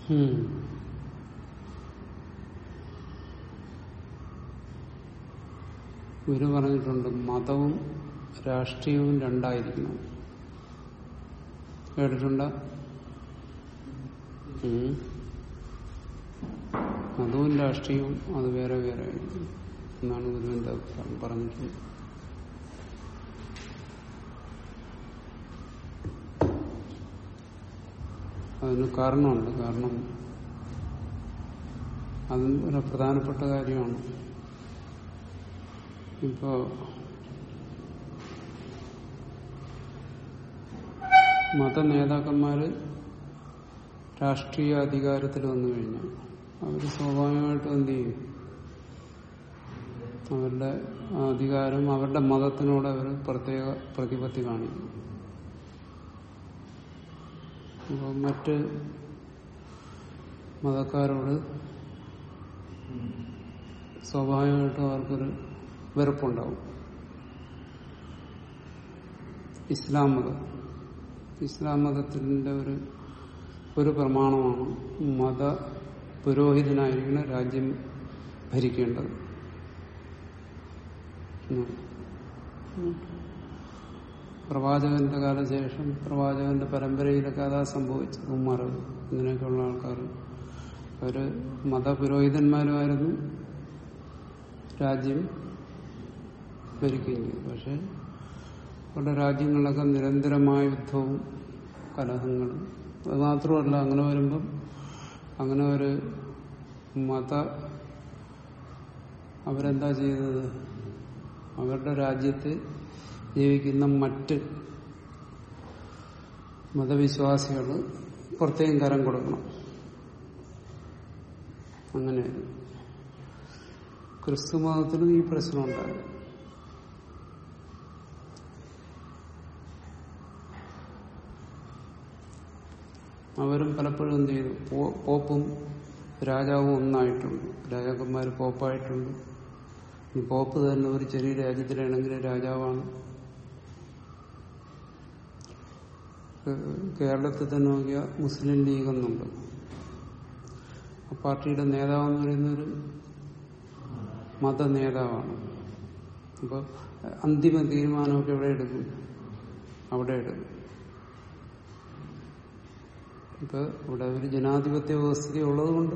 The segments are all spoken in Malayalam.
ഉം. ഗുരു പറഞ്ഞിട്ടുണ്ട് മതവും രാഷ്ട്രീയവും രണ്ടായിരിക്കണം കേട്ടിട്ടുണ്ടോ ഉം. മതവും രാഷ്ട്രീയവും അത് വേറെ വേറെ ആയിരിക്കും എന്നാണ് ഗുരുവിന്റെ അഭിപ്രായം പറഞ്ഞിട്ടുള്ളത് അതിന് കാരണമുണ്ട് കാരണം അതും ഒരു പ്രധാനപ്പെട്ട കാര്യമാണ് ഇപ്പോ മത നേതാക്കന്മാര് രാഷ്ട്രീയ അധികാരത്തിൽ വന്നു കഴിഞ്ഞാൽ അവർ സ്വാഭാവികമായിട്ടും എന്ത് ചെയ്യും അവരുടെ ആ അധികാരം അവരുടെ മതത്തിനോട് അവർ പ്രത്യേക പ്രതിപത്തി കാണിക്കും അപ്പോൾ മറ്റ് മതക്കാരോട് സ്വാഭാവികമായിട്ടും അവർക്കൊരു വെറുപ്പുണ്ടാവും ഇസ്ലാം മതം ഇസ്ലാം മതത്തിന്റെ ഒരു ഒരു പ്രമാണമാണ് മത പുരോഹിതനായിരിക്കുന്ന രാജ്യം ഭരിക്കേണ്ടത് ഉം. പ്രവാചകന്റെ കാലശേഷം പ്രവാചകന്റെ പരമ്പരയിലൊക്കെ അതാ സംഭവിച്ചത് ഉമ്മർ ഇങ്ങനെയൊക്കെയുള്ള ആൾക്കാർ അവര് മതപുരോഹിതന്മാരുമായിരുന്നു രാജ്യം ഭരിക്കുകയും ചെയ്തു പക്ഷെ അവരുടെ രാജ്യങ്ങളിലൊക്കെ നിരന്തരമായ യുദ്ധവും കലഹങ്ങളും അത് മാത്രമല്ല അങ്ങനെ വരുമ്പം അങ്ങനെ ഒരു മത അവരെന്താ ചെയ്തത് അവരുടെ രാജ്യത്ത് ജീവിക്കുന്ന മറ്റ് മതവിശ്വാസികൾ പ്രത്യേകം കരം കൊടുക്കണം അങ്ങനെയായിരുന്നു ക്രിസ്തു മതത്തിനും ഈ പ്രശ്നം ഉണ്ടായിരുന്നു അവരും പലപ്പോഴും എന്ത് ചെയ്തു പോ- പോപ്പും രാജാവും ഒന്നായിട്ടുണ്ട് രാജാക്കന്മാർ പോപ്പായിട്ടുണ്ട് ഈ പോപ്പ് തന്നെ ഒരു ചെറിയ രാജ്യത്തിലാണെങ്കിൽ രാജാവാണ് ഏഹ് കേരളത്തിൽ തന്നെ നോക്കിയ മുസ്ലിം ലീഗ് എന്നുണ്ട് ആ പാർട്ടിയുടെ നേതാവെന്ന് പറയുന്ന ഒരു മത നേതാവാണ് അപ്പോൾ അന്തിമ തീരുമാനമൊക്കെ എവിടെ എടുക്കും അവിടെ എടുക്കും ഇപ്പൊ ഇവിടെ ഒരു ജനാധിപത്യ വ്യവസ്ഥ ഉള്ളതുകൊണ്ട്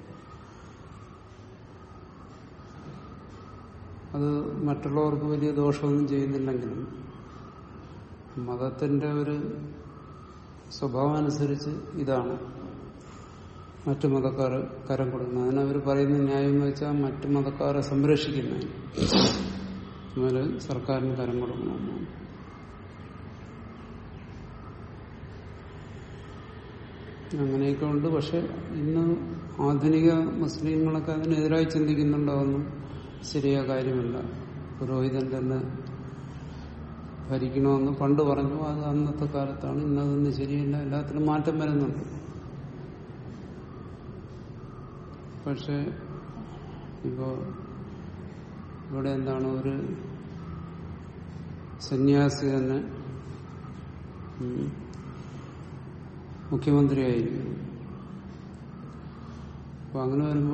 അത് മറ്റുള്ളവർക്ക് വലിയ ദോഷമൊന്നും ചെയ്യുന്നില്ലെങ്കിലും മതത്തിന്റെ ഒരു സ്വഭാവം അനുസരിച്ച് ഇതാണ് മറ്റു മതക്കാർ കരം കൊടുക്കുന്നത് അതിനവർ പറയുന്ന ന്യായം എന്ന് വെച്ചാൽ മറ്റു മതക്കാരെ സംരക്ഷിക്കുന്നതിന് അതുപോലെ സർക്കാരിന് കരം കൊടുക്കണമെന്നാണ് അങ്ങനെയൊക്കെ ഉണ്ട് പക്ഷെ ഇന്ന് ആധുനിക മുസ്ലിങ്ങളൊക്കെ അതിനെതിരായി ചിന്തിക്കുന്നുണ്ടാവുന്നു ശരിയായ കാര്യമല്ല പുരോഹിതൻ തന്നെ ഭരിക്കണമെന്ന് പണ്ട് പറഞ്ഞു അത് അന്നത്തെ കാലത്താണ് ഇന്നതൊന്നും ശരിയല്ല എല്ലാത്തിനും മാറ്റം വരുന്നുണ്ട് പക്ഷെ ഇപ്പോ ഇവിടെ എന്താണ് ഒരു സന്യാസി തന്നെ ഉം, മുഖ്യമന്ത്രിയായിരിക്കും അപ്പൊ അങ്ങനെ വരുമ്പോ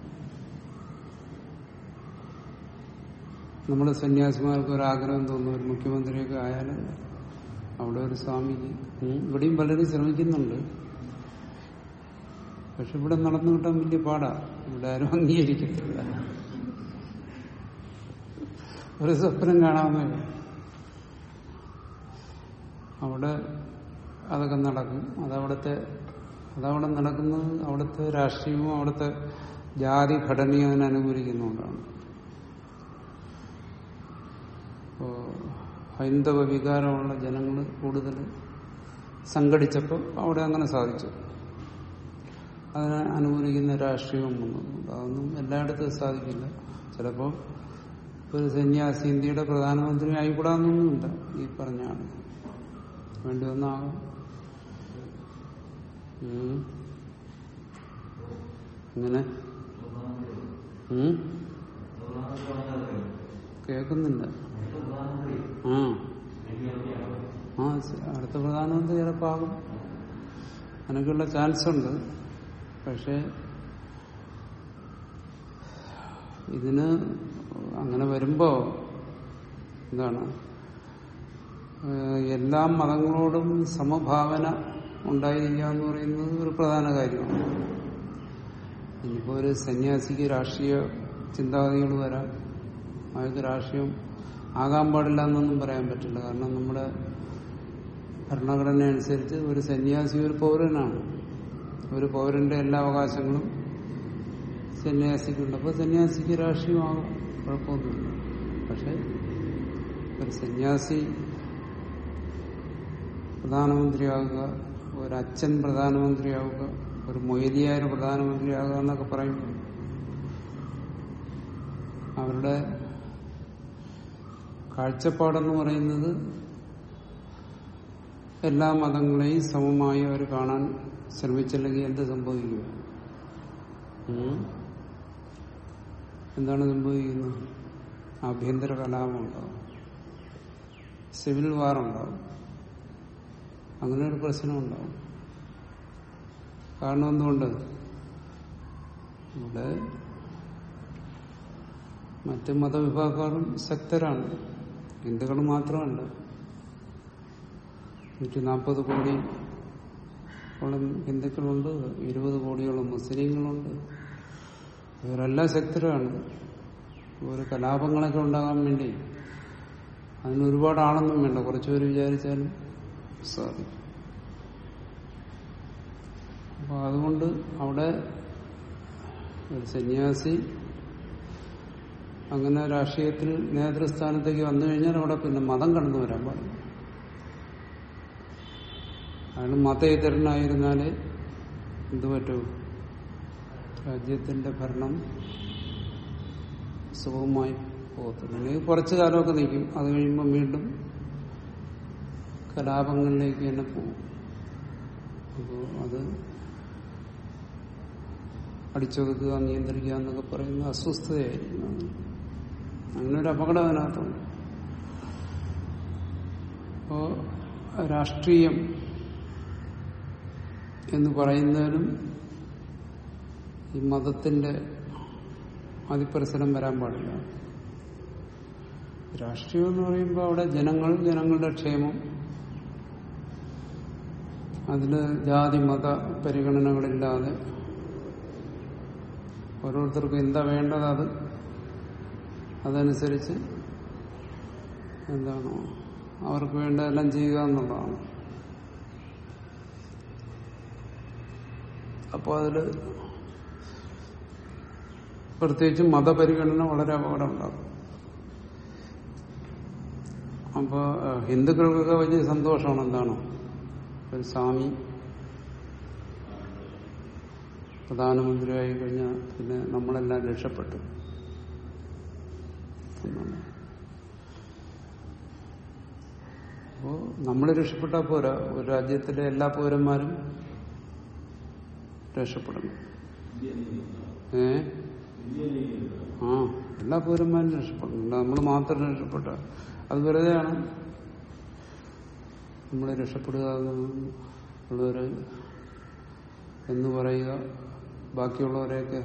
നമ്മുടെ സന്യാസിമാർക്ക് ഒരു ആഗ്രഹം തോന്നുന്നു ഒരു മുഖ്യമന്ത്രിയൊക്കെ ആയാലും അവിടെ ഒരു സ്വാമിജി ഉം, ഇവിടെയും പലരും ശ്രമിക്കുന്നുണ്ട് പക്ഷെ ഇവിടെ നടന്നു കിട്ടാൻ വലിയ പാടാ ഇവിടെ ആരും അംഗീകരിക്കത്തില്ല ഒരു സ്വപ്നം കാണാവുന്നേ ഉള്ളൂ. അവിടെ അതൊക്കെ നടക്കും അതവിടുത്തെ അതവിടെ നടക്കുന്നത് അവിടുത്തെ രാഷ്ട്രീയവും അവിടുത്തെ ജാതി ഘടനയും അതിനെ അനുകൂലിക്കുന്നുകൊണ്ടാണ് ഇപ്പോ ഹൈന്ദവ വികാരമുള്ള ജനങ്ങൾ കൂടുതൽ സംഘടിച്ചപ്പോൾ അവിടെ അങ്ങനെ സാധിച്ചു അതിനെ അനുകൂലിക്കുന്ന രാഷ്ട്രീയവും വന്നതുകൊണ്ട് അതൊന്നും എല്ലായിടത്തും സാധിക്കില്ല ചിലപ്പോൾ ഒരു സന്യാസി ഇന്ത്യയുടെ പ്രധാനമന്ത്രി ആയിക്കൂടാന്നൊന്നുമില്ല ഈ പറഞ്ഞ ആള് വേണ്ടി വന്നാകും ഉം. ഇങ്ങനെ ഉം? കേൾക്കുന്നില്ല ആ ആ ശ- അടുത്ത പ്രധാനമന്ത്രി ചിലപ്പോ ആകും അതിനൊക്കെയുള്ള ചാൻസ് ഉണ്ട് പക്ഷെ ഇതിന് അങ്ങനെ വരുമ്പോ എന്താണ് ഏഹ് എല്ലാ മതങ്ങളോടും സമഭാവന ഉണ്ടായിരിക്കുക എന്ന് പറയുന്നത് ഒരു പ്രധാന കാര്യമാണ് ഇനിയിപ്പോ ഒരു സന്യാസിക്ക് രാഷ്ട്രീയ ചിന്താഗതികൾ വരാം അയാൾക്ക് രാഷ്ട്രീയം ആകാൻ പാടില്ല എന്നൊന്നും പറയാൻ പറ്റില്ല കാരണം നമ്മുടെ ഭരണഘടന അനുസരിച്ച് ഒരു സന്യാസി ഒരു പൗരനാണ് ഒരു പൗരന്റെ എല്ലാ അവകാശങ്ങളും സന്യാസിക്കുണ്ട് അപ്പൊ സന്യാസിക്ക് രാഷ്ട്രീയമാകാം കുഴപ്പമൊന്നുമില്ല പക്ഷെ ഒരു സന്യാസി പ്രധാനമന്ത്രിയാകുക ഒരച്ഛൻ പ്രധാനമന്ത്രിയാവുക ഒരു മൊയ്ലിയാർ പ്രധാനമന്ത്രിയാകുക എന്നൊക്കെ പറയുമ്പോൾ അവരുടെ കാഴ്ചപ്പാടെന്ന് പറയുന്നത് എല്ലാ മതങ്ങളെയും സമമായി അവർ കാണാൻ ശ്രമിച്ചില്ലെങ്കിൽ എന്ത് സംഭവിക്കുക ഉം? എന്താണ് സംഭവിക്കുന്നത് ആഭ്യന്തര കലാപം ഉണ്ടാവും സിവിൽ വാർ ഉണ്ടാവും അങ്ങനെ ഒരു പ്രശ്നം ഉണ്ടാവും കാരണം എന്തുകൊണ്ട് ഇവിടെ മറ്റ് മതവിഭാഗക്കാരും ശക്തരാണ് ഹിന്ദുക്കൾ മാത്രമല്ല നൂറ്റി നാൽപ്പത് കോടി ഓളം ഹിന്ദുക്കളുണ്ട് ഇരുപത് കോടിയോളം മുസ്ലിങ്ങളുണ്ട് ഇവരെല്ലാം ശക്തരാണ് ഒരു കലാപങ്ങളൊക്കെ ഉണ്ടാകാൻ വേണ്ടി അതിന് ഒരുപാട് ആളൊന്നും വേണ്ട കുറച്ചുപേര് വിചാരിച്ചാലും സാധിക്കും അപ്പൊ അതുകൊണ്ട് അവിടെ ഒരു സന്യാസി അങ്ങനെ രാഷ്ട്രീയത്തിൽ നേതൃസ്ഥാനത്തേക്ക് വന്നു കഴിഞ്ഞാൽ അവിടെ പിന്നെ മതം കടന്നു വരാൻ പാടില്ല അയാൾ മതേതരനായിരുന്നാലേ എന്തു പറ്റൂ രാജ്യത്തിന്റെ ഭരണം സുഖമായി പോകത്തുള്ളൂ അല്ലെങ്കിൽ കുറച്ചു കാലമൊക്കെ നിൽക്കും അത് കഴിയുമ്പോൾ വീണ്ടും കലാപങ്ങളിലേക്ക് തന്നെ പോകും അപ്പോൾ അത് അടിച്ചൊതുക്കുക നിയന്ത്രിക്കുക എന്നൊക്കെ പറയുന്ന അസ്വസ്ഥതയായിരിക്കും അങ്ങനെ ഒരു അപകടം അതിനകത്തുണ്ട് അപ്പോ രാഷ്ട്രീയം എന്ന് പറയുന്നതിനും ഈ മതത്തിന്റെ അതിപ്രസരം വരാൻ പാടില്ല രാഷ്ട്രീയം എന്ന് പറയുമ്പോൾ അവിടെ ജനങ്ങൾ ജനങ്ങളുടെ ക്ഷേമം അതില് ജാതി മത പരിഗണനകളില്ലാതെ ഓരോരുത്തർക്കും എന്താ വേണ്ടത് അത് അതനുസരിച്ച് എന്താണ് അവർക്ക് വേണ്ടതെല്ലാം ചെയ്യുക എന്നുള്ളതാണ് അപ്പോൾ അതില് പ്രത്യേകിച്ച് മതപരിഗണന വളരെ അപകടം ഉണ്ടാകും അപ്പോൾ ഹിന്ദുക്കൾക്കൊക്കെ വലിയ സന്തോഷമാണ് എന്താണ് ഒരു സ്വാമി പ്രധാനമന്ത്രിയായി കഴിഞ്ഞാൽ പിന്നെ നമ്മളെല്ലാം രക്ഷപ്പെട്ടു എന്നാണ് അപ്പോ നമ്മൾ രക്ഷപ്പെട്ടാൽ പോരാ ഒരു രാജ്യത്തിലെ എല്ലാ പൗരന്മാരും രക്ഷപ്പെടണം ഏ ആ എല്ലാ പൗരന്മാരും രക്ഷപ്പെടണം നമ്മൾ മാത്രം രക്ഷപ്പെട്ട അത് വെറുതെയാണ് നമ്മൾ രക്ഷപ്പെടുക ഉള്ളവര് എന്ന് പറയുക ബാക്കിയുള്ളവരെയൊക്കെ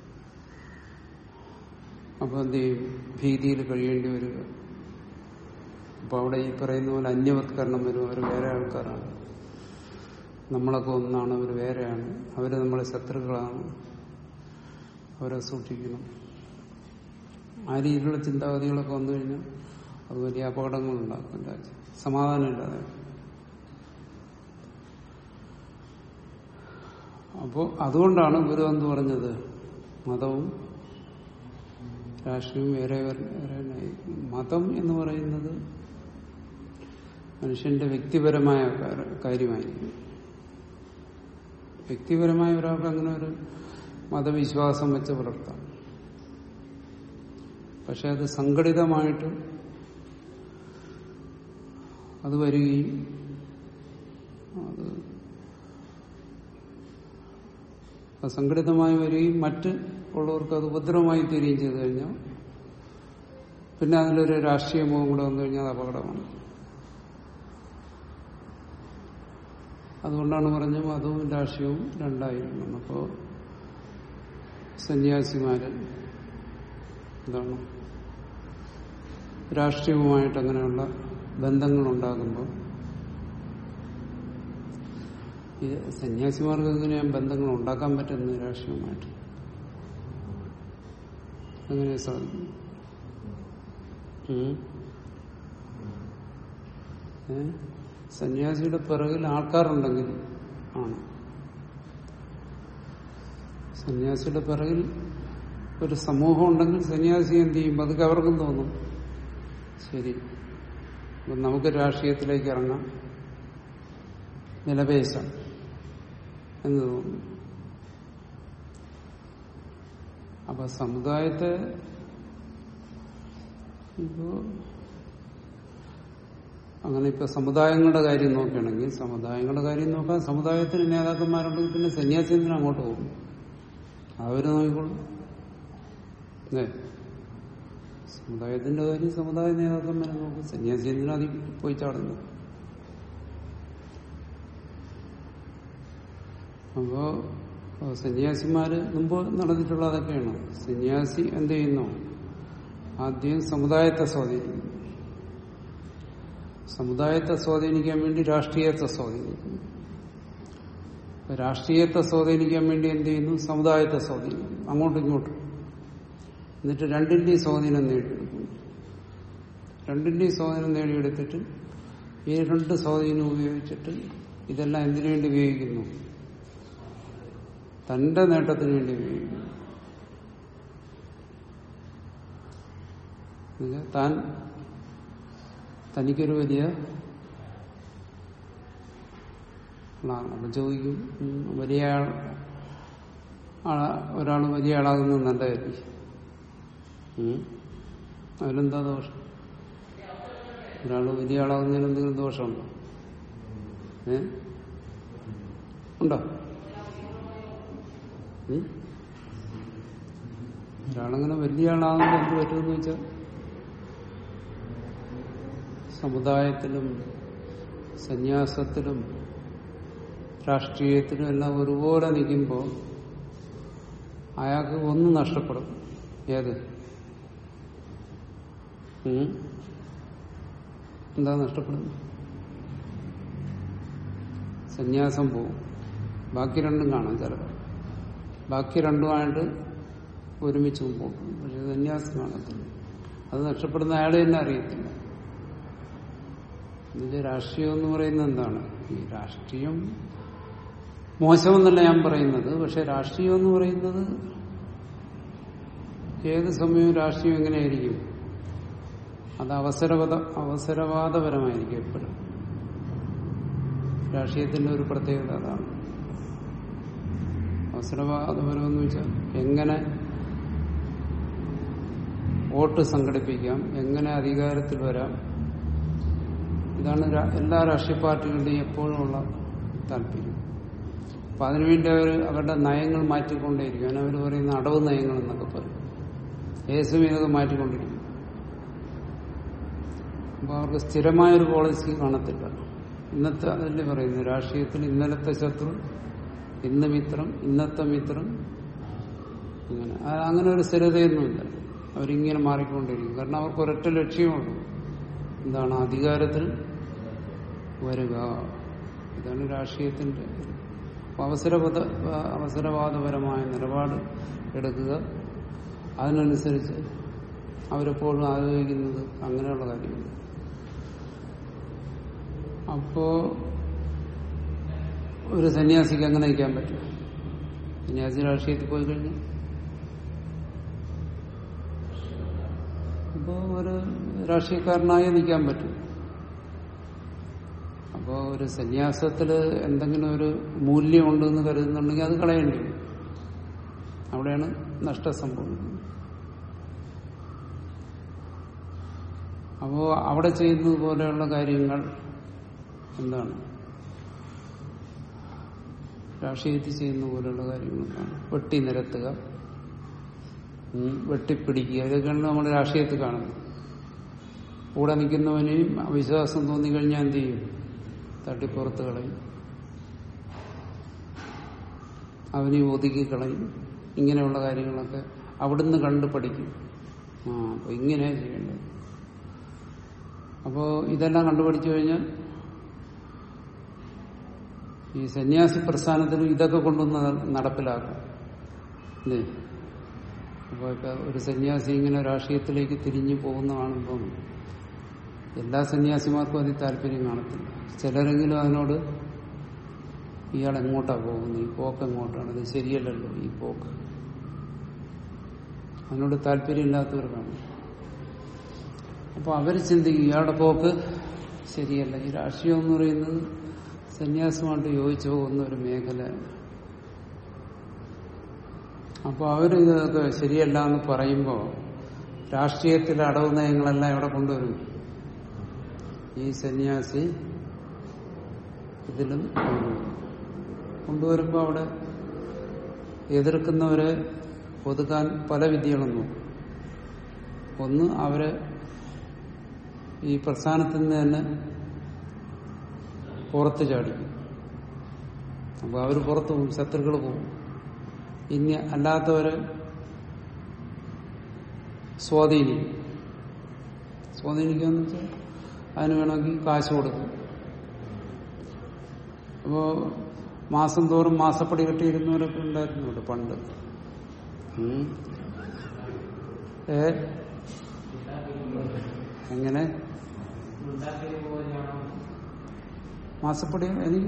അപ്പൊ എന്ത് ചെയ്യും ഭീതിയിൽ കഴിയേണ്ടി വരിക അപ്പൊ അവിടെ ഈ പറയുന്ന പോലെ അന്യവത്കരണം വരും അവർ വേറെ ആൾക്കാരാണ് നമ്മളൊക്കെ ഒന്നാണ് അവർ വേറെയാണ് അവര് നമ്മളെ ശത്രുക്കളാണ് അവരെ സൂക്ഷിക്കണം ആ രീതിയിലുള്ള ചിന്താഗതികളൊക്കെ വന്നു കഴിഞ്ഞാൽ അത് വലിയ അപകടങ്ങൾ ഉണ്ടാക്കും രാജ്യം സമാധാനമില്ലാതെ അപ്പോൾ അതുകൊണ്ടാണ് ഗുരു എന്ന് പറഞ്ഞത് മതവും രാഷ്ട്രീയവും വേറെ വേറെ മതം എന്ന് പറയുന്നത് മനുഷ്യന്റെ വ്യക്തിപരമായ കാര്യമായിരിക്കും വ്യക്തിപരമായ ഒരാൾക്ക് അങ്ങനെ ഒരു മതവിശ്വാസം വെച്ച് പുലർത്താം പക്ഷെ അത് സംഘടിതമായിട്ട് അത് വരികയും അത് അസംഘടിതമായി വരികയും മറ്റ് ഉള്ളവർക്ക് അത് ഉപദ്രവമായി തീരുകയും ചെയ്തു കഴിഞ്ഞാൽ പിന്നെ അതിലൊരു രാഷ്ട്രീയ മുഖം കൂടെ വന്നു കഴിഞ്ഞാൽ അത് അപകടമാണ് അതുകൊണ്ടാണ് പറഞ്ഞു മതവും രാഷ്ട്രീയവും രണ്ടായിരിക്കണം അപ്പോ സന്യാസിമാര് എന്താണ് രാഷ്ട്രീയവുമായിട്ട് അങ്ങനെയുള്ള ബന്ധങ്ങൾ ഉണ്ടാകുമ്പോൾ ഈ സന്യാസിമാർക്ക് എങ്ങനെയാണ് ബന്ധങ്ങൾ ഉണ്ടാക്കാൻ പറ്റുന്നത് രാഷ്ട്രീയവുമായിട്ട് അങ്ങനെ സാധിക്കും ഉം. ഏ? സന്യാസിയുടെ പിറകിൽ ആൾക്കാരുണ്ടെങ്കിൽ ആണ് സന്യാസിയുടെ പിറകിൽ ഒരു സമൂഹം ഉണ്ടെങ്കിൽ സന്യാസി എന്ത് ചെയ്യും അതൊക്കെ അവർക്കും തോന്നും ശരി അപ്പൊ നമുക്ക് രാഷ്ട്രീയത്തിലേക്ക് ഇറങ്ങാം നിലപേശാം എന്ന് തോന്നുന്നു അപ്പൊ സമുദായത്തെ ഇപ്പോ അങ്ങനെ ഇപ്പൊ സമുദായങ്ങളുടെ കാര്യം നോക്കുകയാണെങ്കിൽ സമുദായങ്ങളുടെ കാര്യം നോക്കാൻ സമുദായത്തിന് നേതാക്കന്മാരുണ്ടെങ്കിൽ പിന്നെ സന്യാസിന് അങ്ങോട്ട് പോകും അവര് നോക്കിക്കോളും അല്ലേ സമുദായത്തിന്റെ കാര്യം സമുദായ നേതാക്കന്മാരെ നോക്കും സന്യാസി എന്തിനാ അതിൽ പോയി ചാടുന്നു അപ്പോ അപ്പോ സന്യാസിമാര് മുമ്പ് നടന്നിട്ടുള്ള അതൊക്കെയാണ് സന്യാസി എന്ത് ചെയ്യുന്നു ആദ്യം സമുദായത്തെ സ്വാധീനിക്കുന്നു സമുദായത്തെ സ്വാധീനിക്കാൻ വേണ്ടി രാഷ്ട്രീയത്തെ സ്വാധീനിക്കുന്നു അപ്പൊ രാഷ്ട്രീയത്തെ സ്വാധീനിക്കാൻ വേണ്ടി എന്ത് ചെയ്യുന്നു സമുദായത്തെ സ്വാധീനിക്കുന്നു അങ്ങോട്ടും ഇങ്ങോട്ടും എന്നിട്ട് രണ്ടിന്റെയും സ്വാധീനം നേടിയെടുക്കുന്നു രണ്ടിന്റെയും സ്വാധീനം നേടിയെടുത്തിട്ട് ഈ രണ്ട് സ്വാധീനം ഉപയോഗിച്ചിട്ട് ഇതെല്ലാം എന്തിനു വേണ്ടി ഉപയോഗിക്കുന്നു തന്റെ നേട്ടത്തിന് വേണ്ടി ഉപയോഗിക്കുന്നു എന്നുവെച്ചാൽ താൻ തനിക്കൊരു വലിയ ആളാണ് അപ്പൊ ചോദിക്കും ഉം, വലിയ ആൾ ഒരാൾ വലിയ ആളാകുന്നത് നല്ലതായിരിക്കും ഉം. അതിലെന്താ ദോഷം ഒരാൾ വലിയ ആളാകുന്നതിന് എന്തെങ്കിലും ദോഷമുണ്ടോ ഏ ഉണ്ടോ ഉം? ഒരാളങ്ങനെ വലിയ ആളാകുമ്പോൾ എന്ത് പറ്റുമെന്ന് വെച്ചാൽ സമുദായത്തിലും സന്യാസത്തിലും രാഷ്ട്രീയത്തിലും എല്ലാം ഒരുപോലെ നിൽക്കുമ്പോൾ അയാൾക്ക് ഒന്ന് നഷ്ടപ്പെടും ഏത് ഉം? എന്താ നഷ്ടപ്പെടുന്നത് സന്യാസം പോവും ബാക്കി രണ്ടും കാണാം ചിലപ്പോൾ ബാക്കി രണ്ടുമായിട്ട് ഒരുമിച്ച് മുമ്പോട്ട് പക്ഷെ സന്യാസം കാണത്തില്ല അത് നഷ്ടപ്പെടുന്ന അയാളെ തന്നെ അറിയത്തില്ല ഇതിന്റെ രാഷ്ട്രീയം എന്ന് പറയുന്നത് എന്താണ് ഈ രാഷ്ട്രീയം മോശമെന്നല്ല ഞാൻ പറയുന്നത് പക്ഷെ രാഷ്ട്രീയം എന്ന് പറയുന്നത് ഏത് സമയവും രാഷ്ട്രീയം എങ്ങനെയായിരിക്കും അത് അവസരവാദ അവസരവാദപരമായിരിക്കും എപ്പോഴും രാഷ്ട്രീയത്തിന്റെ ഒരു പ്രത്യേകത അതാണ് അവസരവാദപരം എന്ന് വെച്ചാൽ എങ്ങനെ വോട്ട് സംഘടിപ്പിക്കാം എങ്ങനെ അധികാരത്തിൽ വരാം ഇതാണ് രാ- എല്ലാ രാഷ്ട്രീയ പാർട്ടികളുടെയും എപ്പോഴും ഉള്ള താല്പര്യം അപ്പൊ അതിനുവേണ്ടി അവർ അവരുടെ നയങ്ങൾ മാറ്റിക്കൊണ്ടേയിരിക്കും അതിന് അവർ പറയുന്ന അടവ് നയങ്ങൾ എന്നൊക്കെ പറയും ഏത് സമയം ഇതൊക്കെ മാറ്റിക്കൊണ്ടിരിക്കും അപ്പൊ അവർക്ക് സ്ഥിരമായൊരു പോളിസി കാണത്തില്ല ഇന്നത്തെ അതല്ലേ പറയുന്നത് രാഷ്ട്രീയത്തിൽ ഇന്നലത്തെ ശത്രു ഇന്ന് മിത്രം ഇന്നത്തെ മിത്രം അങ്ങനെ ആ- അങ്ങനെ ഒരു സ്ഥിരതയൊന്നുമില്ല അവരിങ്ങനെ മാറിക്കൊണ്ടിരിക്കും കാരണം അവർക്ക് ഒരൊറ്റ ലക്ഷ്യമുള്ളൂ എന്താണ് അധികാരത്തിൽ വരിക ഇതാണ് രാഷ്ട്രീയത്തിന്റെ ഇത്. അപ്പൊ അവസരപത അവസരവാദപരമായ നിലപാട് എടുക്കുക അതിനനുസരിച്ച് അവരെപ്പോഴും ആലോചിക്കുന്നത് അങ്ങനെയുള്ള കാര്യങ്ങൾ അപ്പോ ഒരു സന്യാസിക്ക് അങ്ങനെ നിൽക്കാൻ പറ്റും സന്യാസി രാഷ്ട്രീയത്തിൽ പോയി കഴിഞ്ഞു അപ്പോ ഒരു രാഷ്ട്രീയക്കാരനായി നിൽക്കാൻ പറ്റും അപ്പോ ഒരു സന്യാസത്തില് എന്തെങ്കിലും ഒരു മൂല്യമുണ്ട് എന്ന് കരുതുന്നുണ്ടെങ്കിൽ അത് കളയേണ്ടി വരും അവിടെയാണ് നഷ്ടം സംഭവിക്കുന്നത് അപ്പോ അവിടെ ചെയ്യുന്നത് പോലെയുള്ള കാര്യങ്ങൾ എന്താണ് രാഷ്ട്രീയത്തിൽ ചെയ്യുന്ന പോലെയുള്ള കാര്യങ്ങളാണ് വെട്ടി നിരത്തുക ഉം, വെട്ടിപ്പിടിക്കുക ഇതൊക്കെയാണ് നമ്മൾ രാഷ്ട്രീയത്തിൽ കാണുന്നത് കൂടെ നിൽക്കുന്നവനെയും അവിശ്വാസം തോന്നിക്കഴിഞ്ഞാൽ എന്ത് ചെയ്യും തട്ടിപ്പുറത്ത് കളയും അവനെ ഒതുക്കിക്കളയും ഇങ്ങനെയുള്ള കാര്യങ്ങളൊക്കെ അവിടുന്ന് കണ്ടു പഠിക്കും ആ അപ്പൊ ഇങ്ങനെ ചെയ്യേണ്ടത് അപ്പോ ഇതെല്ലാം കണ്ടുപഠിച്ചു കഴിഞ്ഞാൽ ഈ സന്യാസി പ്രസ്ഥാനത്തിലും ഇതൊക്കെ കൊണ്ടൊന്ന് നടപ്പിലാക്കും അല്ലേ അപ്പോൾ ഇപ്പൊ ഒരു സന്യാസി ഇങ്ങനെ രാഷ്ട്രീയത്തിലേക്ക് തിരിഞ്ഞു പോകുന്ന കാണുമ്പം എല്ലാ സന്യാസിമാർക്കും അതിൽ താല്പര്യം കാണത്തില്ല ചിലരെങ്കിലും അതിനോട് ഇയാൾ എങ്ങോട്ടാ പോകുന്നത് ഈ പോക്ക് എങ്ങോട്ടാണ് ഇത് ശരിയല്ലല്ലോ ഈ പോക്ക് അതിനോട് താല്പര്യമില്ലാത്തവർ കാണും അപ്പൊ അവർ ചിന്തിക്കും ഇയാളുടെ പോക്ക് ശരിയല്ല ഈ രാഷ്ട്രീയം എന്ന് പറയുന്നത് സന്യാസമായിട്ട് യോജിച്ചു പോകുന്ന ഒരു മേഖലയാണ് അപ്പോൾ അവർ ഇതൊക്കെ ശരിയല്ല എന്ന് പറയുമ്പോൾ രാഷ്ട്രീയത്തിലെ അടവ് നയങ്ങളെല്ലാം എവിടെ കൊണ്ടുവരും ഈ സന്യാസി ഇതിലും കൊണ്ടുവരും കൊണ്ടുവരുമ്പോൾ അവിടെ എതിർക്കുന്നവരെ ഒതുക്കാൻ പല വിദ്യകളും നോക്കും ഒന്ന് അവരെ ഈ പ്രസ്ഥാനത്തിൽ നിന്ന് തന്നെ പുറത്ത് ചാടിക്കും അപ്പോൾ അവർ പുറത്ത് പോകും ശത്രുക്കൾ പോകും ഇനി അല്ലാത്തവരെ സ്വാധീനിക്കും സ്വാധീനിക്കാന്ന് വെച്ചാൽ അതിന് വേണമെങ്കിൽ കാശ് കൊടുക്കും അപ്പോ മാസം തോറും മാസപ്പടി കെട്ടിയിരുന്നവരൊക്കെ ഉണ്ടായിരുന്നു ഇവിടെ പണ്ട് ഉം. ഏ എങ്ങനെ മാസപ്പടി എനിക്ക്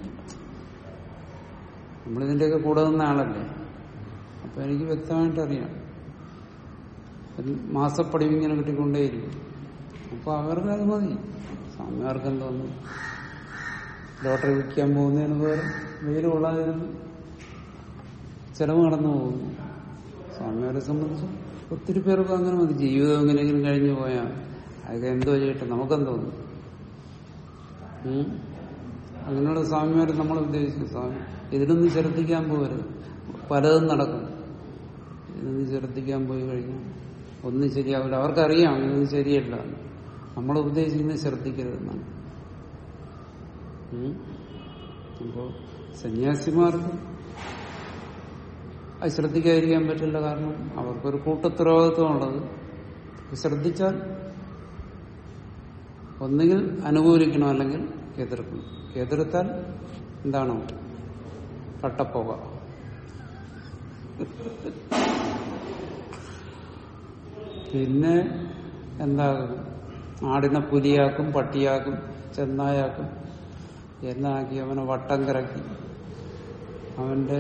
നമ്മളിതിന്റെയൊക്കെ കൂടെ നിന്ന ആളല്ലേ അപ്പൊ എനിക്ക് വ്യക്തമായിട്ട് അറിയാം ഒരു മാസപ്പടി ഇങ്ങനെ കിട്ടിക്കൊണ്ടേയിരിക്കും അപ്പൊ അവർക്ക് അത് മതി സ്വാമിമാർക്ക് എന്തോന്നു ലോട്ടറി വിൽക്കാൻ പോകുന്നതിന് പകരം വെയിൽ കൊള്ളാതിരുന്നു ചെലവ് നടന്നു പോകുന്നു സ്വാമിമാരെ സംബന്ധിച്ച് ഒത്തിരി പേർക്ക് അങ്ങനെ മതി ജീവിതം എങ്ങനെയെങ്കിലും കഴിഞ്ഞു പോയാൽ അതൊക്കെ എന്തോ ചെയ്യട്ടെ നമുക്കെന്തോന്നു ഉം? അങ്ങനെയുള്ള സ്വാമിമാരെ നമ്മൾ ഉദ്ദേശിച്ചു സ്വാമി ഇതിനൊന്നും ശ്രദ്ധിക്കാൻ പോകരുത് പലതും നടക്കും ഇതൊന്നും ശ്രദ്ധിക്കാൻ പോയി കഴിഞ്ഞാൽ ഒന്നും ശരിയാവില്ല അവർക്കറിയാം ഇതൊന്നും ശരിയല്ല നമ്മൾ ഉദ്ദേശിക്കുന്നത് ശ്രദ്ധിക്കരുതെന്നാണ് ഉം? അപ്പോ സന്യാസിമാർക്ക് അത് ശ്രദ്ധിക്കാതിരിക്കാൻ പറ്റില്ല കാരണം അവർക്കൊരു കൂട്ടുത്തരവാദിത്വമുള്ളത് ശ്രദ്ധിച്ചാൽ ഒന്നുകിൽ അനുകൂലിക്കണം അല്ലെങ്കിൽ എതിർക്കണം എതിർത്താൽ എന്താണ് കട്ടപ്പോക പിന്നെ എന്താകും ആടിനെ പുലിയാക്കും പട്ടിയാക്കും ചെന്നായാക്കും എന്നാക്കി അവനെ വട്ടം കറക്കി അവന്റെ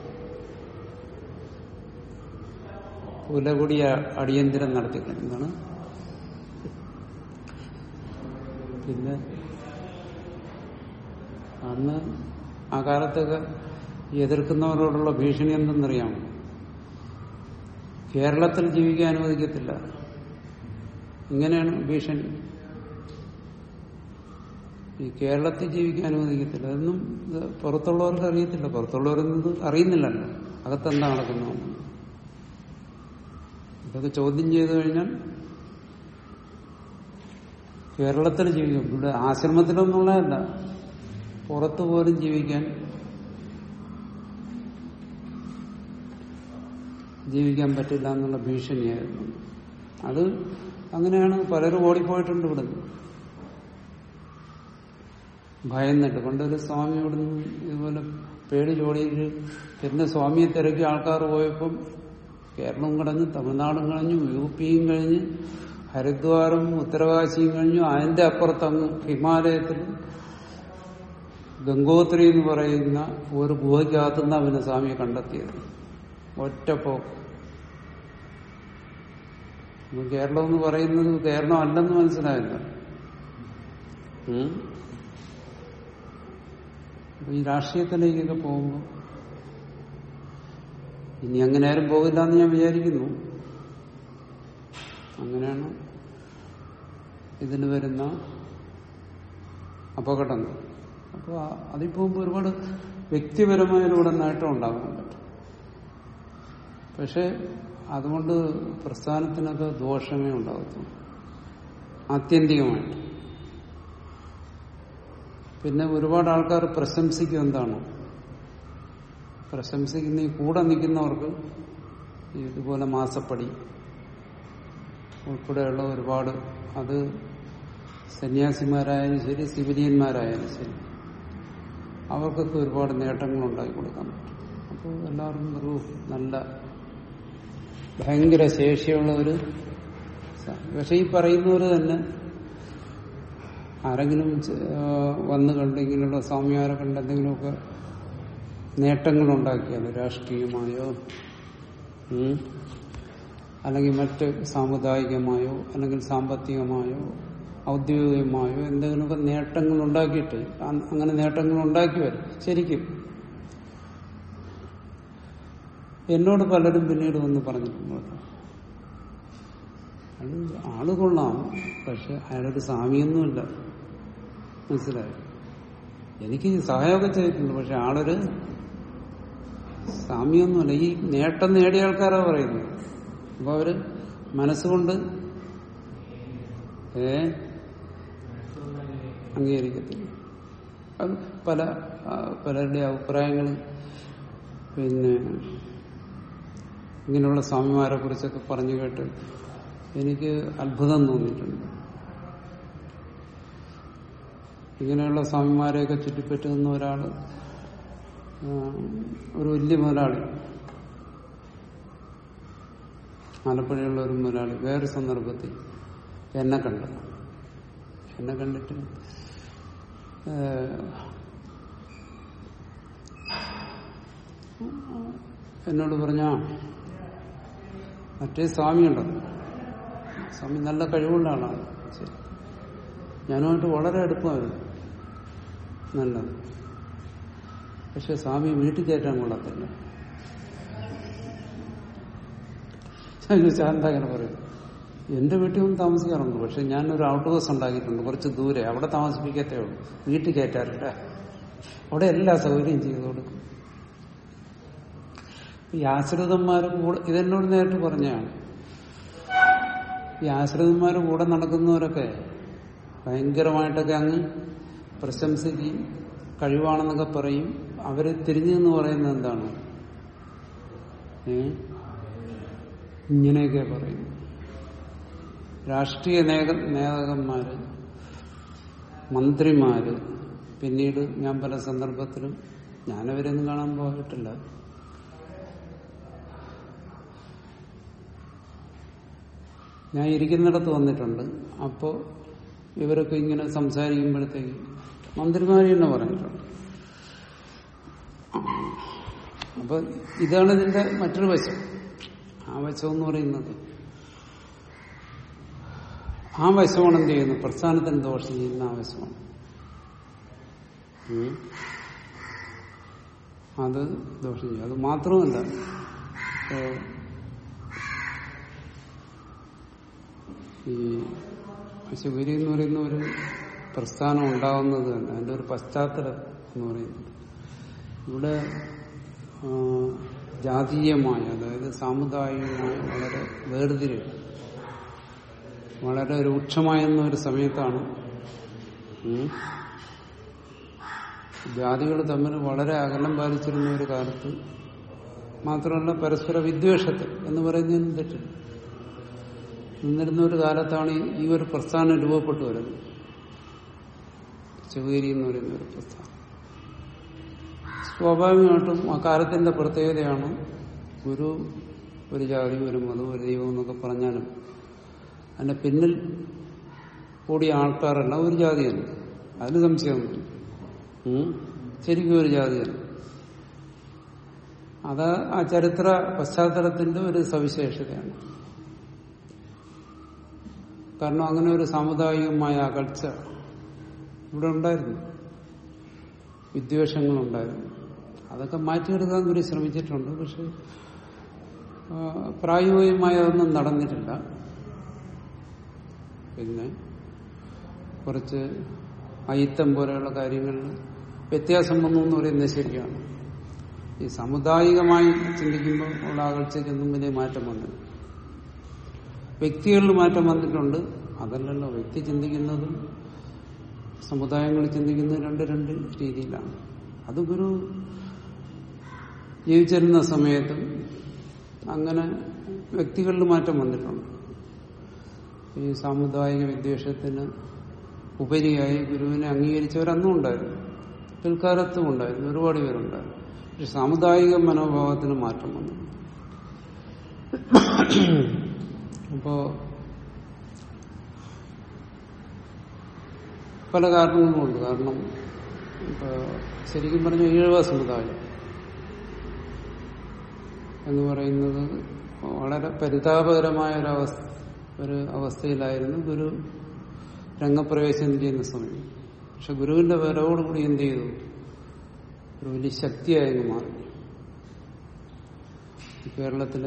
പുലകുടി അടിയന്തിരം നടത്തിക്കണം എന്താണ് പിന്നെ അന്ന് ആ കാലത്തൊക്കെ എതിർക്കുന്നവരോടുള്ള ഭീഷണി എന്തെന്നറിയാമോ കേരളത്തിൽ ജീവിക്കാൻ അനുവദിക്കത്തില്ല ഇങ്ങനെയാണ് ഭീഷണി ഈ കേരളത്തിൽ ജീവിക്കാൻ അനുവദിക്കത്തില്ല അതൊന്നും ഇത് പുറത്തുള്ളവർക്ക് അറിയത്തില്ല പുറത്തുള്ളവരൊന്നും ഇത് അറിയുന്നില്ലല്ലോ അകത്തെന്താ നടക്കുന്നു ഇതൊക്കെ ചോദ്യം ചെയ്തു കഴിഞ്ഞാൽ കേരളത്തിൽ ജീവിക്കും ഇവിടെ ആശ്രമത്തിലൊന്നുള്ളതല്ല പുറത്തു പോലും ജീവിക്കാൻ ജീവിക്കാൻ പറ്റില്ല എന്നുള്ള ഭീഷണിയായിരുന്നു അത് അങ്ങനെയാണ് പലരും ഓടിപ്പോയിട്ടുണ്ട് ഇവിടുന്ന് ഭയന്നിട്ട് പണ്ടൊരു സ്വാമി ഇവിടുന്ന് ഇതുപോലെ പേടിയിൽ ഓടിയിട്ട് പിന്നെ സ്വാമിയെ തിരക്കി ആൾക്കാർ പോയപ്പം കേരളവും കഴിഞ്ഞ് തമിഴ്നാടും കഴിഞ്ഞു യു പിയും കഴിഞ്ഞ് ഹരിദ്വാറും ഉത്തരകാശിയും കഴിഞ്ഞു അതിന്റെ അപ്പുറത്തങ്ങ് ഹിമാലയത്തിൽ ഗംഗോത്രി എന്ന് പറയുന്ന ഒരു ഗുഹയ്ക്കകത്തുനിന്ന് അവന് സ്വാമിയെ കണ്ടെത്തിയത് ഒറ്റപ്പോ കേരളം എന്ന് പറയുന്നത് കേരളം അല്ലെന്ന് മനസ്സിലായില്ല ഉം? അപ്പൊ ഈ രാഷ്ട്രീയത്തിലേക്കൊക്കെ പോകുമ്പോൾ ഇനി അങ്ങനെ ആരും പോകില്ല എന്ന് ഞാൻ വിചാരിക്കുന്നു അങ്ങനെയാണ് ഇതിന് വരുന്ന അപകടങ്ങൾ അപ്പോൾ അതിൽ പോകുമ്പോൾ ഒരുപാട് വ്യക്തിപരമായൊരുപാട് നേട്ടം ഉണ്ടാകാൻ പറ്റും പക്ഷെ അതുകൊണ്ട് പ്രസ്ഥാനത്തിനൊക്കെ ദോഷമേ ഉണ്ടാകത്തുള്ളൂ ആത്യന്തികമായിട്ട് പിന്നെ ഒരുപാട് ആൾക്കാർ പ്രശംസിക്കും എന്താണ് പ്രശംസിക്കുന്ന ഈ കൂടെ നിൽക്കുന്നവർക്ക് ഇതുപോലെ മാസപ്പടി ഉൾപ്പെടെയുള്ള ഒരുപാട് അത് സന്യാസിമാരായാലും ശരി സിവിലിയന്മാരായാലും ശരി അവർക്കൊക്കെ ഒരുപാട് നേട്ടങ്ങൾ ഉണ്ടാക്കി കൊടുക്കാൻ പറ്റും അപ്പോൾ എല്ലാവർക്കും ഒരു നല്ല ഭയങ്കര ശേഷിയുള്ള ഒരു സ- പക്ഷെ ഈ പറയുന്നവർ തന്നെ ആരെങ്കിലും ചെ- ആ, വന്ന് കണ്ട് ഇങ്ങനെയുള്ള സ്വാമിമാരെ കണ്ട് എന്തെങ്കിലുമൊക്കെ നേട്ടങ്ങൾ ഉണ്ടാക്കിയാൽ രാഷ്ട്രീയമായോ ഉം, അല്ലെങ്കിൽ മറ്റ് സാമുദായികമായോ അല്ലെങ്കിൽ സാമ്പത്തികമായോ ഔദ്യോഗികമായോ എന്തെങ്കിലുമൊക്കെ നേട്ടങ്ങൾ ഉണ്ടാക്കിയിട്ട് അ- അങ്ങനെ നേട്ടങ്ങൾ ഉണ്ടാക്കി വരും ശരിക്കും എന്നോട് പലരും പിന്നീട് വന്ന് പറഞ്ഞിട്ടുണ്ട് കേട്ടോ. അത് ആള് കൊള്ളാം പക്ഷെ അയാളൊരു സ്വാമിയൊന്നുമില്ല മനസ്സിലായോ എനിക്ക് സഹായമൊക്കെ ചെയ്തിട്ടുണ്ട് പക്ഷെ ആളൊരു സ്വാമിയൊന്നുമല്ല ഈ നേട്ടം നേടിയ ആൾക്കാരാ പറയുന്നത് അപ്പൊ അവര് മനസ്സുകൊണ്ട് ഏ അംഗീകരിക്കത്തില്ല അത് പല ആ, പലരുടെ അഭിപ്രായങ്ങൾ പിന്നെ ഇങ്ങനെയുള്ള സ്വാമിമാരെ കുറിച്ചൊക്കെ പറഞ്ഞു കേട്ട് എനിക്ക് അത്ഭുതം തോന്നിയിട്ടുണ്ട് ഇങ്ങനെയുള്ള സ്വാമിമാരെയൊക്കെ ചുറ്റിപ്പറ്റി നിന്ന ഒരാള് ആ, ഒരു വലിയ മുതലാളി ആലപ്പുഴയുള്ള ഒരു മുതലാളി വേറൊരു സന്ദർഭത്തിൽ എന്നെ കണ്ടു എന്നെ കണ്ടിട്ട് ആ, എന്നോട് പറഞ്ഞ മറ്റേ സ്വാമിയുണ്ടോ സ്വാമി നല്ല കഴിവുള്ള ആളാണ് ശരി ഞാനുമായിട്ട് വളരെ അടുപ്പമായിരുന്നു നല്ലത് പക്ഷെ സ്വാമി വീട്ടിൽ കയറ്റാൻ കൊള്ളത്തില്ല ഞാൻ ചോദിച്ചു, "അതെന്താ അങ്ങനെ പറയും എന്റെ വീട്ടിൽ ഒന്നും താമസിക്കാറുണ്ട് പക്ഷെ ഞാനൊരു ഔട്ട് ഹൗസ് ഉണ്ടാക്കിയിട്ടുണ്ട് കുറച്ച് ദൂരെ അവിടെ താമസിപ്പിക്കത്തേ ഉള്ളൂ വീട്ടിൽ കയറ്റാറില്ല അവിടെ എല്ലാ സൗകര്യവും ചെയ്തു കൊടുക്കും ഈ ആശ്രിതന്മാർ കൂടെ ഇതെന്നോട് നേരിട്ട് പറഞ്ഞാണ് ഈ ആശ്രിതന്മാർ കൂടെ നടക്കുന്നവരൊക്കെ ഭയങ്കരമായിട്ടൊക്കെ അങ്ങ് പ്രശംസിക്കുകയും കഴിവാണെന്നൊക്കെ പറയും അവര് തിരിഞ്ഞു എന്ന് പറയുന്നത് എന്താണ് ഏ ഇങ്ങനെയൊക്കെ പറയും രാഷ്ട്രീയ നേത നേതാക്കന്മാര് മന്ത്രിമാര് പിന്നീട് ഞാൻ പല സന്ദർഭത്തിലും ഞാനവരൊന്നും കാണാൻ പോയിട്ടില്ല ഞാൻ ഇരിക്കുന്നിടത്ത് വന്നിട്ടുണ്ട് അപ്പോ ഇവരൊക്കെ ഇങ്ങനെ സംസാരിക്കുമ്പോഴത്തേക്ക് മന്ത്രിമാര് തന്നെ പറഞ്ഞിട്ടുണ്ട് അപ്പൊ ഇതാണ് ഇതിന്റെ മറ്റൊരു വശം ആ വശം എന്ന് പറയുന്നത് ആ വശമാണ് എന്ത് ചെയ്യുന്നത് പ്രസ്ഥാനത്തിന് ദോഷം ചെയ്യുന്ന ആ വശമാണ് ഉം. അത് ദോഷം ചെയ്യും അത് മാത്രമല്ല ഇപ്പോ ഈ ശിവരി എന്ന് പറയുന്ന ഒരു പ്രസ്ഥാനം ഉണ്ടാവുന്നത് തന്നെ അതിന്റെ ഒരു പശ്ചാത്തലം എന്ന് പറയുന്നത് ഇവിടെ ആ, ജാതീയമായ അതായത് സാമുദായികമായ വളരെ വേർതിരിവ് വളരെ രൂക്ഷമായെന്ന ഒരു സമയത്താണ് ഉം, ജാതികൾ തമ്മിൽ വളരെ അകലം പാലിച്ചിരുന്ന ഒരു കാലത്ത് മാത്രമല്ല പരസ്പര വിദ്വേഷത്തിൽ എന്ന് പറയുന്നതിനും തെറ്റില്ല നിന്നിരുന്ന ഒരു കാലത്താണ് ഈ- ഈ ഒരു പ്രസ്ഥാനം രൂപപ്പെട്ടു വരുന്നത് ശിവഗിരി എന്ന് പറയുന്ന ഒരു പ്രസ്ഥാനം സ്വാഭാവികമായിട്ടും ആ കാലത്തിന്റെ പ്രത്യേകതയാണ് ഒരു ഒരു ജാതി ഒരു മതം ഒരു ദൈവം എന്നൊക്കെ പറഞ്ഞാലും അതിന്റെ പിന്നിൽ കൂടിയ ആൾക്കാരെല്ലാം ഒരു ജാതിയാണ് അതിന് സംശയമൊന്നുമില്ല ഉം. ശരിക്കും ഒരു ജാതിയാണ് അത് ആ ചരിത്ര പശ്ചാത്തലത്തിന്റെ ഒരു സവിശേഷതയാണ് കാരണം അങ്ങനെ ഒരു സാമുദായികമായ അകൽച്ച ഇവിടെ ഉണ്ടായിരുന്നു വിദ്വേഷങ്ങളുണ്ടായിരുന്നു അതൊക്കെ മാറ്റിയെടുക്കാൻ കൂടി ശ്രമിച്ചിട്ടുണ്ട് പക്ഷെ ആ, പ്രായോഗികമായ ഒന്നും നടന്നിട്ടില്ല പിന്നെ കുറച്ച് അയിത്തം പോലെയുള്ള കാര്യങ്ങളിൽ വ്യത്യാസം വന്നു എന്ന് പറയുന്നത് ശരിയാണ് ഈ സാമുദായികമായി ചിന്തിക്കുമ്പോൾ ഉള്ള അകൽച്ചയ്ക്കൊന്നും വലിയ മാറ്റം വന്നില്ല വ്യക്തികളിൽ മാറ്റം വന്നിട്ടുണ്ട് അതല്ലല്ലോ വ്യക്തി ചിന്തിക്കുന്നതും സമുദായങ്ങൾ ചിന്തിക്കുന്നതും രണ്ട് രണ്ട് രീതിയിലാണ് അതും ഒരു ജീവിച്ചിരുന്ന സമയത്തും അങ്ങനെ വ്യക്തികളിൽ മാറ്റം വന്നിട്ടുണ്ട് ഈ സാമുദായിക വിദ്വേഷത്തിന് ഉപരിയായി ഗുരുവിനെ അംഗീകരിച്ചവരന്നും ഉണ്ടായിരുന്നു പിൽക്കാലത്തും ഉണ്ടായിരുന്നു ഒരുപാട് പേരുണ്ടായിരുന്നു പക്ഷെ സാമുദായിക മനോഭാവത്തിന് മാറ്റം വന്നു അപ്പോ പല കാരണങ്ങളുമുണ്ട് കാരണം ഇപ്പൊ ശരിക്കും പറഞ്ഞ ഈഴവ സമുദായം എന്ന് പറയുന്നത് വളരെ പരിതാപകരമായ ഒരു അവസ്ഥ ഒരു അവസ്ഥയിലായിരുന്നു ഗുരു രംഗപ്രവേശനം ചെയ്യുന്ന സമയം പക്ഷെ ഗുരുവിന്റെ വരവോടുകൂടി എന്ത് ചെയ്തു ഒരു വലിയ ശക്തിയായി മാറി കേരളത്തിലെ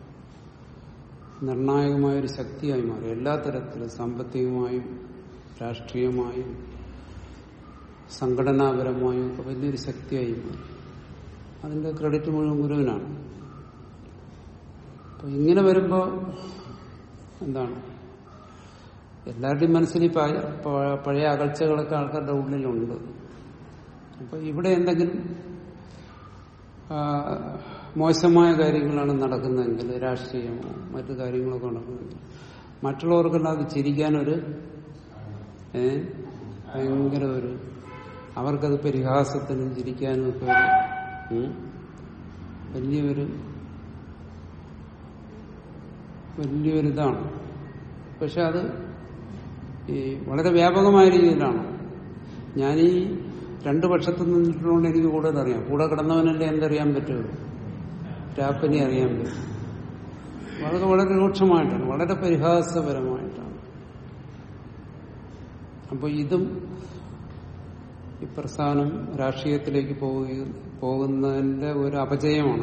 നിർണായകമായ ഒരു ശക്തിയായി മാറി എല്ലാ തരത്തിലും സാമ്പത്തികമായും രാഷ്ട്രീയമായും സംഘടനാപരമായും ഒക്കെ വലിയൊരു ശക്തിയായി മാറി അതിന്റെ ക്രെഡിറ്റ് മുഴുവൻ ഗുരുവിനാണ് അപ്പൊ ഇങ്ങനെ വരുമ്പോ എന്താണ് എല്ലാവരുടെയും മനസ്സിൽ ഈ പഴയ അകൽച്ചകളൊക്കെ ആൾക്കാരുടെ ഉള്ളിലുണ്ട് അപ്പൊ ഇവിടെ എന്തെങ്കിലും മോശമായ കാര്യങ്ങളാണ് നടക്കുന്നതെങ്കിൽ രാഷ്ട്രീയമോ മറ്റു കാര്യങ്ങളൊക്കെ നടക്കുന്നെങ്കിൽ മറ്റുള്ളവർക്കെല്ലാം അത് ചിരിക്കാനൊരു ഏ ഭയങ്കര ഒരു അവർക്കത് പരിഹാസത്തിനും ചിരിക്കാനും ഒക്കെ ഒരു വലിയൊരു വലിയൊരിതാണ് പക്ഷെ അത് ഈ വളരെ വ്യാപകമായ രീതിയിലാണ് ഞാനീ രണ്ടു പക്ഷത്തു നിന്നിട്ടുകൊണ്ട് എനിക്ക് കൂടുതൽ അറിയാം കൂടെ കിടന്നവനല്ലേ എന്തറിയാൻ പറ്റുള്ളൂ രാപ്പനെ അറിയാൻ പറ്റും വളരെ വളരെ രൂക്ഷമായിട്ടാണ് വളരെ പരിഹാസപരമായിട്ടാണ് അപ്പൊ ഇതും ഈ പ്രസ്ഥാനം രാഷ്ട്രീയത്തിലേക്ക് പോകുന്നതിന്റെ ഒരു അപജയമാണ്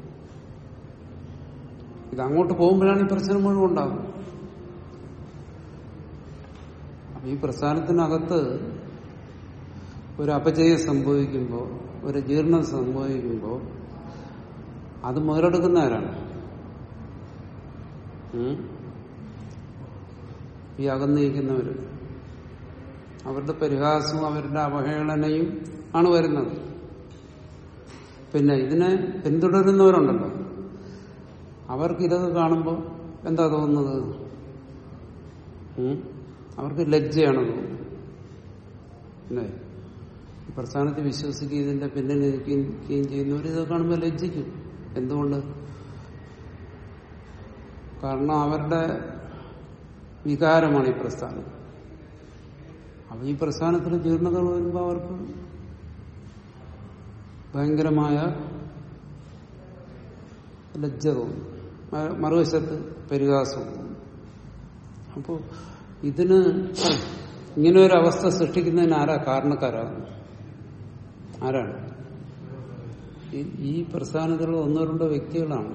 ഇത് അങ്ങോട്ട് പോകുമ്പോഴാണ് ഈ പ്രശ്നം മുഴുവൻ ഉണ്ടാകുന്നത് അപ്പൊ ഈ പ്രസ്ഥാനത്തിനകത്ത് ഒരു അപജയം സംഭവിക്കുമ്പോൾ ഒരു ജീർണം സംഭവിക്കുമ്പോൾ അത് മുതലെടുക്കുന്ന ആരാണ് ഈ അകന്നിരിക്കുന്നവര് അവരുടെ പരിഹാസവും അവരുടെ അവഹേളനയും ആണ് വരുന്നത് പിന്നെ ഇതിനെ പിന്തുടരുന്നവരുണ്ടല്ലോ അവർക്ക് ഇതൊക്കെ കാണുമ്പോൾ എന്താ തോന്നുന്നത് അവർക്ക് ലജ്ജയാണ് തോന്നുന്നത് അല്ലേ ഈ പ്രസ്ഥാനത്തെ വിശ്വസിക്കുകയും ഇതിന്റെ പിന്നിൽ നിൽക്കുകയും ചെയ്യുന്നവർ ഇതൊക്കെ കാണുമ്പോൾ ലജ്ജിക്കും എന്തുകൊണ്ട് കാരണം അവരുടെ വികാരമാണ് ഈ പ്രസ്ഥാനം അപ്പൊ ഈ പ്രസ്ഥാനത്തിന് ജീർണതകൾ വരുമ്പോൾ അവർക്ക് ഭയങ്കരമായ ലജ്ജ തോന്നും മറുവശത്ത് പരിഹാസം അപ്പോ ഇതിന് ഇങ്ങനെ ഒരു അവസ്ഥ സൃഷ്ടിക്കുന്നതിന് ആരാ കാരണക്കാരാണ് ആരാണ് ഈ പ്രസ്ഥാനത്തിലുള്ള ഒന്നോ രണ്ടോ വ്യക്തികളാണ്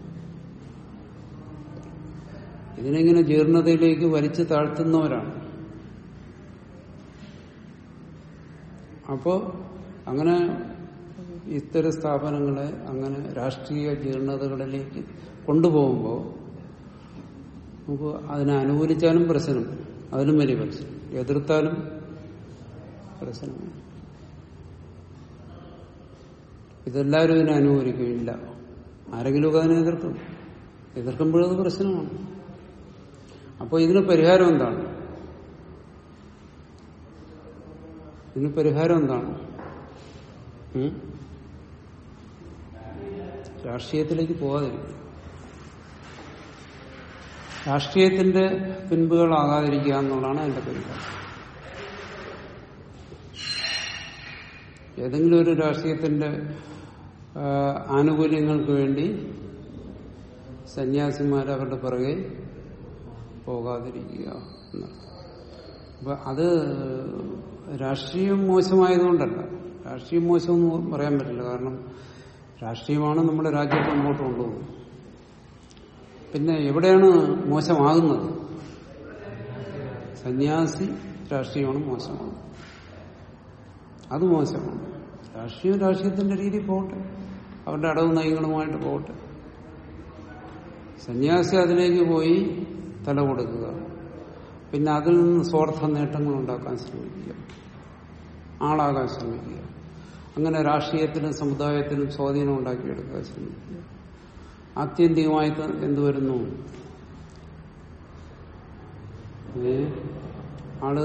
ഇതിനെങ്ങനെ ജീർണതയിലേക്ക് വലിച്ചു താഴ്ത്തുന്നവരാണ് അപ്പോ അങ്ങനെ ഇത്തരം സ്ഥാപനങ്ങളെ അങ്ങനെ രാഷ്ട്രീയ ജീർണതകളിലേക്ക് കൊണ്ടുപോകുമ്പോൾ നമുക്ക് അതിനെ അനുകൂലിച്ചാലും പ്രശ്നം അതിനും വലിയ പ്രശ്നം എതിർത്താലും പ്രശ്നമാണ് ഇതെല്ലാവരും ഇതിനെ അനുകൂലിക്കുകയില്ല ആരെങ്കിലുമൊക്കെ അതിനെ എതിർക്കും എതിർക്കുമ്പോഴത് പ്രശ്നമാണ് അപ്പോൾ ഇതിന് പരിഹാരം എന്താണ് ഇതിന് പരിഹാരം എന്താണ് രാഷ്ട്രീയത്തിലേക്ക് പോകാതിരിക്കും രാഷ്ട്രീയത്തിന്റെ പിൻപുകളാകാതിരിക്കുക എന്നുള്ളതാണ് അതിന്റെ പരിഹാരം ഏതെങ്കിലും ഒരു രാഷ്ട്രീയത്തിന്റെ ആനുകൂല്യങ്ങൾക്ക് വേണ്ടി സന്യാസിമാർ അവരുടെ പിറകെ പോകാതിരിക്കുക എന്നർത്ഥം അപ്പൊ അത് രാഷ്ട്രീയം മോശമായതുകൊണ്ടല്ല രാഷ്ട്രീയം മോശമെന്ന് പറയാൻ പറ്റില്ല കാരണം രാഷ്ട്രീയമാണ് നമ്മുടെ രാജ്യത്തെ മുമ്പോട്ട് കൊണ്ടുപോകുന്നത് പിന്നെ എവിടെയാണ് മോശമാകുന്നത് സന്യാസി രാഷ്ട്രീയമാണ് മോശമാകുന്നത് അത് മോശമാണ് രാഷ്ട്രീയം രാഷ്ട്രീയത്തിന്റെ രീതി പോകട്ടെ അവരുടെ അടവ് നയങ്ങളുമായിട്ട് പോകട്ടെ സന്യാസി അതിലേക്ക് പോയി തല കൊടുക്കുക പിന്നെ അതിൽ നിന്ന് സ്വാർത്ഥ നേട്ടങ്ങൾ ഉണ്ടാക്കാൻ ശ്രമിക്കുക ആളാകാൻ ശ്രമിക്കുക അങ്ങനെ രാഷ്ട്രീയത്തിനും സമുദായത്തിനും സ്വാധീനം ഉണ്ടാക്കിയെടുക്കുക ശ്രമിക്കുക ആത്യന്തികമായിട്ട് എന്ത് വരുന്നു ഏ? ആള്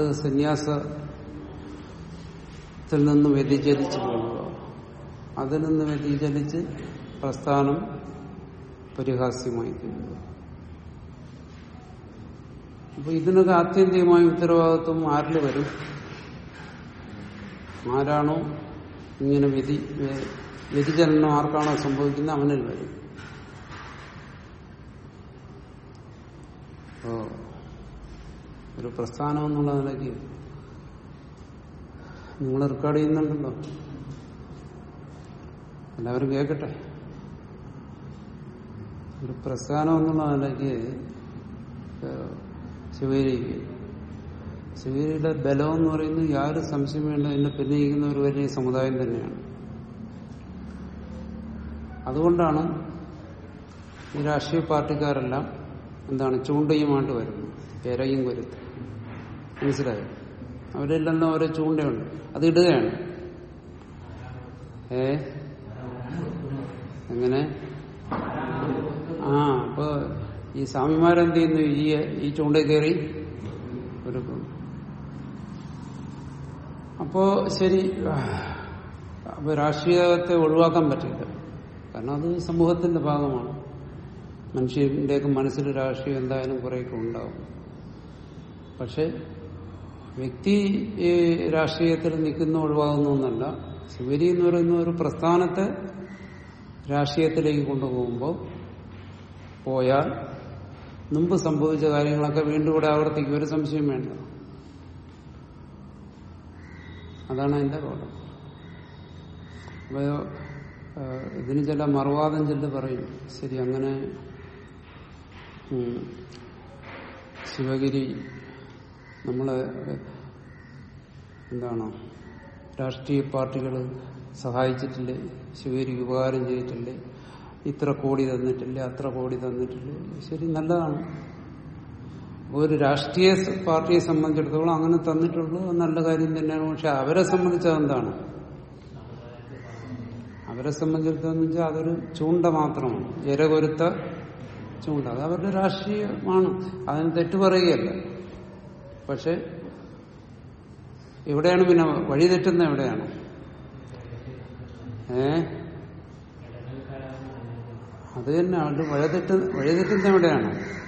സന്യാസത്തിൽ നിന്ന് വ്യതിചലിച്ചു പോകുക അതിൽ നിന്ന് വ്യതിചലിച്ച് പ്രസ്ഥാനം പരിഹാസ്യമായി തീരുക അപ്പൊ ഇതിനൊക്കെ ആത്യന്തികമായ ഉത്തരവാദിത്വം ആരിൽ വരും ആരാണോ ഇങ്ങനെ വ്യതി വ്യ- വ്യതിചലനം ആർക്കാണോ സംഭവിക്കുന്നത് അവനിൽ വരും ഓ ഒരു പ്രസ്ഥാനം എന്നുള്ള നിലയ്ക്ക് നിങ്ങൾ റെക്കോർഡ് ചെയ്യുന്നുണ്ടല്ലോ എല്ലാവരും കേൾക്കട്ടെ ഒരു പ്രസ്ഥാനം എന്നുള്ള നിലയ്ക്ക് ഏഹ്, ശിവഗിരി ശിവഗിരിയുടെ ബലം എന്ന് പറയുന്നത് യാതൊരു സംശയം വേണ്ട എന്നെ പിന്നിരിക്കുന്ന ഒരു വലിയ സമുദായം തന്നെയാണ് അതുകൊണ്ടാണ് ഈ രാഷ്ട്രീയ പാർട്ടിക്കാരെല്ലാം എന്താണ് ചൂണ്ടയുമായിട്ട് വരുന്നത് ഇരയും വരുത്തും മനസ്സിലായോ അവരെല്ലാം ഓരോ ചൂണ്ടയുണ്ട് അത് ഇടുകയാണ് ഏ എങ്ങനെ ആ അപ്പൊ ഈ സ്വാമിമാരെന്ത് ചെയ്യുന്നു ഈ ഈ ചൂണ്ട കയറി ഒരുക്കും അപ്പോ ശരി അപ്പൊ രാഷ്ട്രീയത്തെ ഒഴിവാക്കാൻ പറ്റില്ല കാരണം അത് സമൂഹത്തിന്റെ ഭാഗമാണ് മനുഷ്യന്റെയൊക്കെ മനസ്സിൽ രാഷ്ട്രീയം എന്തായാലും കുറേയൊക്കെ ഉണ്ടാവും പക്ഷെ വ്യക്തി ഈ രാഷ്ട്രീയത്തിൽ നിൽക്കുന്ന ഒഴിവാകുന്നൊന്നല്ല ശിവരി എന്ന് പറയുന്ന ഒരു പ്രസ്ഥാനത്തെ രാഷ്ട്രീയത്തിലേക്ക് കൊണ്ടുപോകുമ്പോൾ പോയാൽ മുമ്പ് സംഭവിച്ച കാര്യങ്ങളൊക്കെ വീണ്ടും ഇവിടെ ആവർത്തിക്കും ഒരു സംശയം വേണ്ട അതാണ് അതിന്റെ കുഴപ്പം അപ്പൊ ഏഹ്, ഇതിന് ചില മറുവാദം ചില പറയും ശരി അങ്ങനെ ഉം, ശിവഗിരി നമ്മളെ ഏഹ്, എന്താണ് രാഷ്ട്രീയ പാർട്ടികൾ സഹായിച്ചിട്ടില്ലേ ശിവഗിരിക്ക് ഉപകാരം ചെയ്തിട്ടില്ലേ ഇത്ര കോടി തന്നിട്ടില്ലേ അത്ര കോടി തന്നിട്ടില്ലേ ശരി നല്ലതാണ് ഒരു രാഷ്ട്രീയ സ- പാർട്ടിയെ സംബന്ധിച്ചിടത്തോളം അങ്ങനെ തന്നിട്ടുള്ളത് നല്ല കാര്യം തന്നെയാണ് പക്ഷെ അവരെ സംബന്ധിച്ച് അതെന്താണ് അവരെ സംബന്ധിച്ചിടത്തോളം വെച്ചാൽ അതൊരു ചൂണ്ട മാത്രമാണ് ജരകൊരുത്ത ചൂണ്ട അത് അവരുടെ രാഷ്ട്രീയമാണ് അതിന് തെറ്റു പറയുകയല്ല പക്ഷെ എവിടെയാണ് പിന്നെ വഴി തെറ്റുന്ന എവിടെയാണ് ഏ അത് തന്നെ അവരുടെ വഴിതെറ്റ് വഴിതെറ്റുന്ന എവിടെയാണ്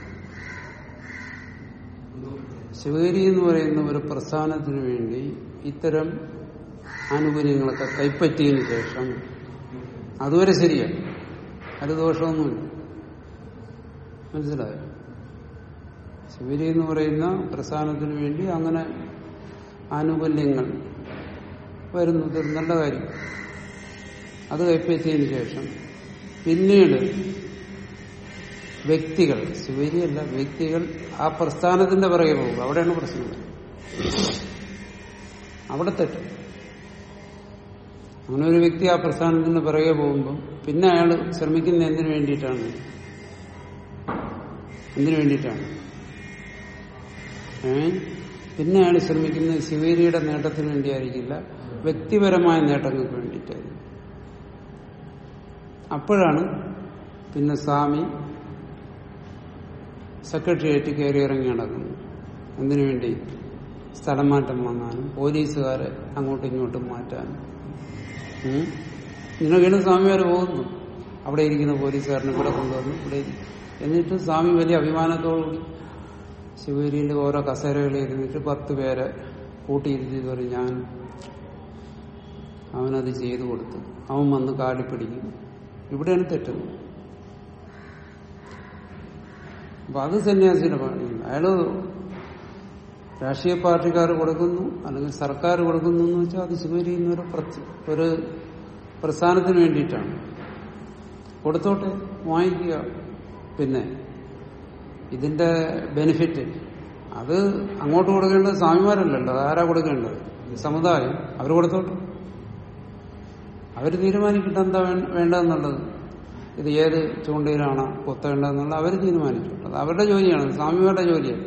ശിവഗിരി എന്ന് പറയുന്ന ഒരു പ്രസ്ഥാനത്തിന് വേണ്ടി ഇത്തരം ആനുകൂല്യങ്ങളൊക്കെ കൈപ്പറ്റിയതിനു ശേഷം അതുവരെ ശരിയാണ് അത് ദോഷമൊന്നുമില്ല മനസ്സിലായോ ശിവഗിരി എന്ന് പറയുന്ന പ്രസ്ഥാനത്തിന് വേണ്ടി അങ്ങനെ ആനുകൂല്യങ്ങൾ വരുന്നു ഇതൊരു നല്ല കാര്യം അത് കൈപ്പറ്റിയതിനു ശേഷം പിന്നീട് വ്യക്തികൾ ശിവരിയല്ല വ്യക്തികൾ ആ പ്രസ്ഥാനത്തിന്റെ പിറകെ പോകുക അവിടെയാണ് പ്രശ്നം അവിടെ തെറ്റ് അങ്ങനെ ഒരു വ്യക്തി ആ പ്രസ്ഥാനത്തിന്റെ പിറകെ പോകുമ്പോൾ പിന്നെ അയാൾ ശ്രമിക്കുന്ന എന്തിനു വേണ്ടിയിട്ടാണ് എന്തിനു വേണ്ടിയിട്ടാണ് ഏ പിന്നെ അയാൾ ശ്രമിക്കുന്നത് ശിവേരിയുടെ നേട്ടത്തിന് വേണ്ടിയായിരിക്കില്ല വ്യക്തിപരമായ നേട്ടങ്ങൾക്ക് വേണ്ടിയിട്ടായിരിക്കും അപ്പോഴാണ് പിന്നെ സ്വാമി സെക്രട്ടേറിയറ്റ് കയറി ഇറങ്ങി നടക്കുന്നു എന്തിനു വേണ്ടി സ്ഥലം മാറ്റം വാങ്ങാനും പോലീസുകാരെ അങ്ങോട്ടും ഇങ്ങോട്ടും മാറ്റാനും ഉം. ഇതിനൊക്കെയാണ് സ്വാമിമാർ പോകുന്നു അവിടെ ഇരിക്കുന്ന പോലീസുകാരനെ ഇവിടെ കൊണ്ടുവന്നു ഇവിടെ ഇരി- എന്നിട്ട് സ്വാമി വലിയ അഭിമാനത്തോടുകൂടി ശിവഗിരിയിലെ ഓരോ കസേരകളിൽ ഇരുന്നിട്ട് പത്ത് പേരെ കൂട്ടിയിരുത്തി പറയും ഞാൻ അവനത് ചെയ്തു കൊടുത്തു അവൻ വന്ന് കാലി പിടിക്കും ഇവിടെയാണ് തെറ്റുന്നത് അപ്പൊ അത് സന്യാസിയുടെ പണിയാണ് അയാള് രാഷ്ട്രീയ പാർട്ടിക്കാർ കൊടുക്കുന്നു അല്ലെങ്കിൽ സർക്കാർ കൊടുക്കുന്നു എന്ന് വെച്ചാൽ അത് സ്വീകരിക്കുന്ന ഒരു പ്രത്യ- ഒരു പ്രസ്ഥാനത്തിന് വേണ്ടിയിട്ടാണ് കൊടുത്തോട്ടെ വാങ്ങിക്കുക പിന്നെ ഇതിന്റെ ബെനിഫിറ്റ് അത് അങ്ങോട്ട് കൊടുക്കേണ്ടത് സ്വാമിമാരല്ലല്ലോ അത് ആരാ കൊടുക്കേണ്ടത് സമുദായം അവർ കൊടുത്തോട്ടെ അവർ തീരുമാനിക്കട്ടെ എന്താ വേ- വേണ്ടതെന്നുള്ളത് ഇത് ഏത് ചൂണ്ടയിലാണ് കൊത്തേണ്ടതെന്നുള്ള അവർ തീരുമാനിച്ചോട്ടെ അത് അവരുടെ ജോലിയാണ് സ്വാമിമാരുടെ ജോലിയല്ല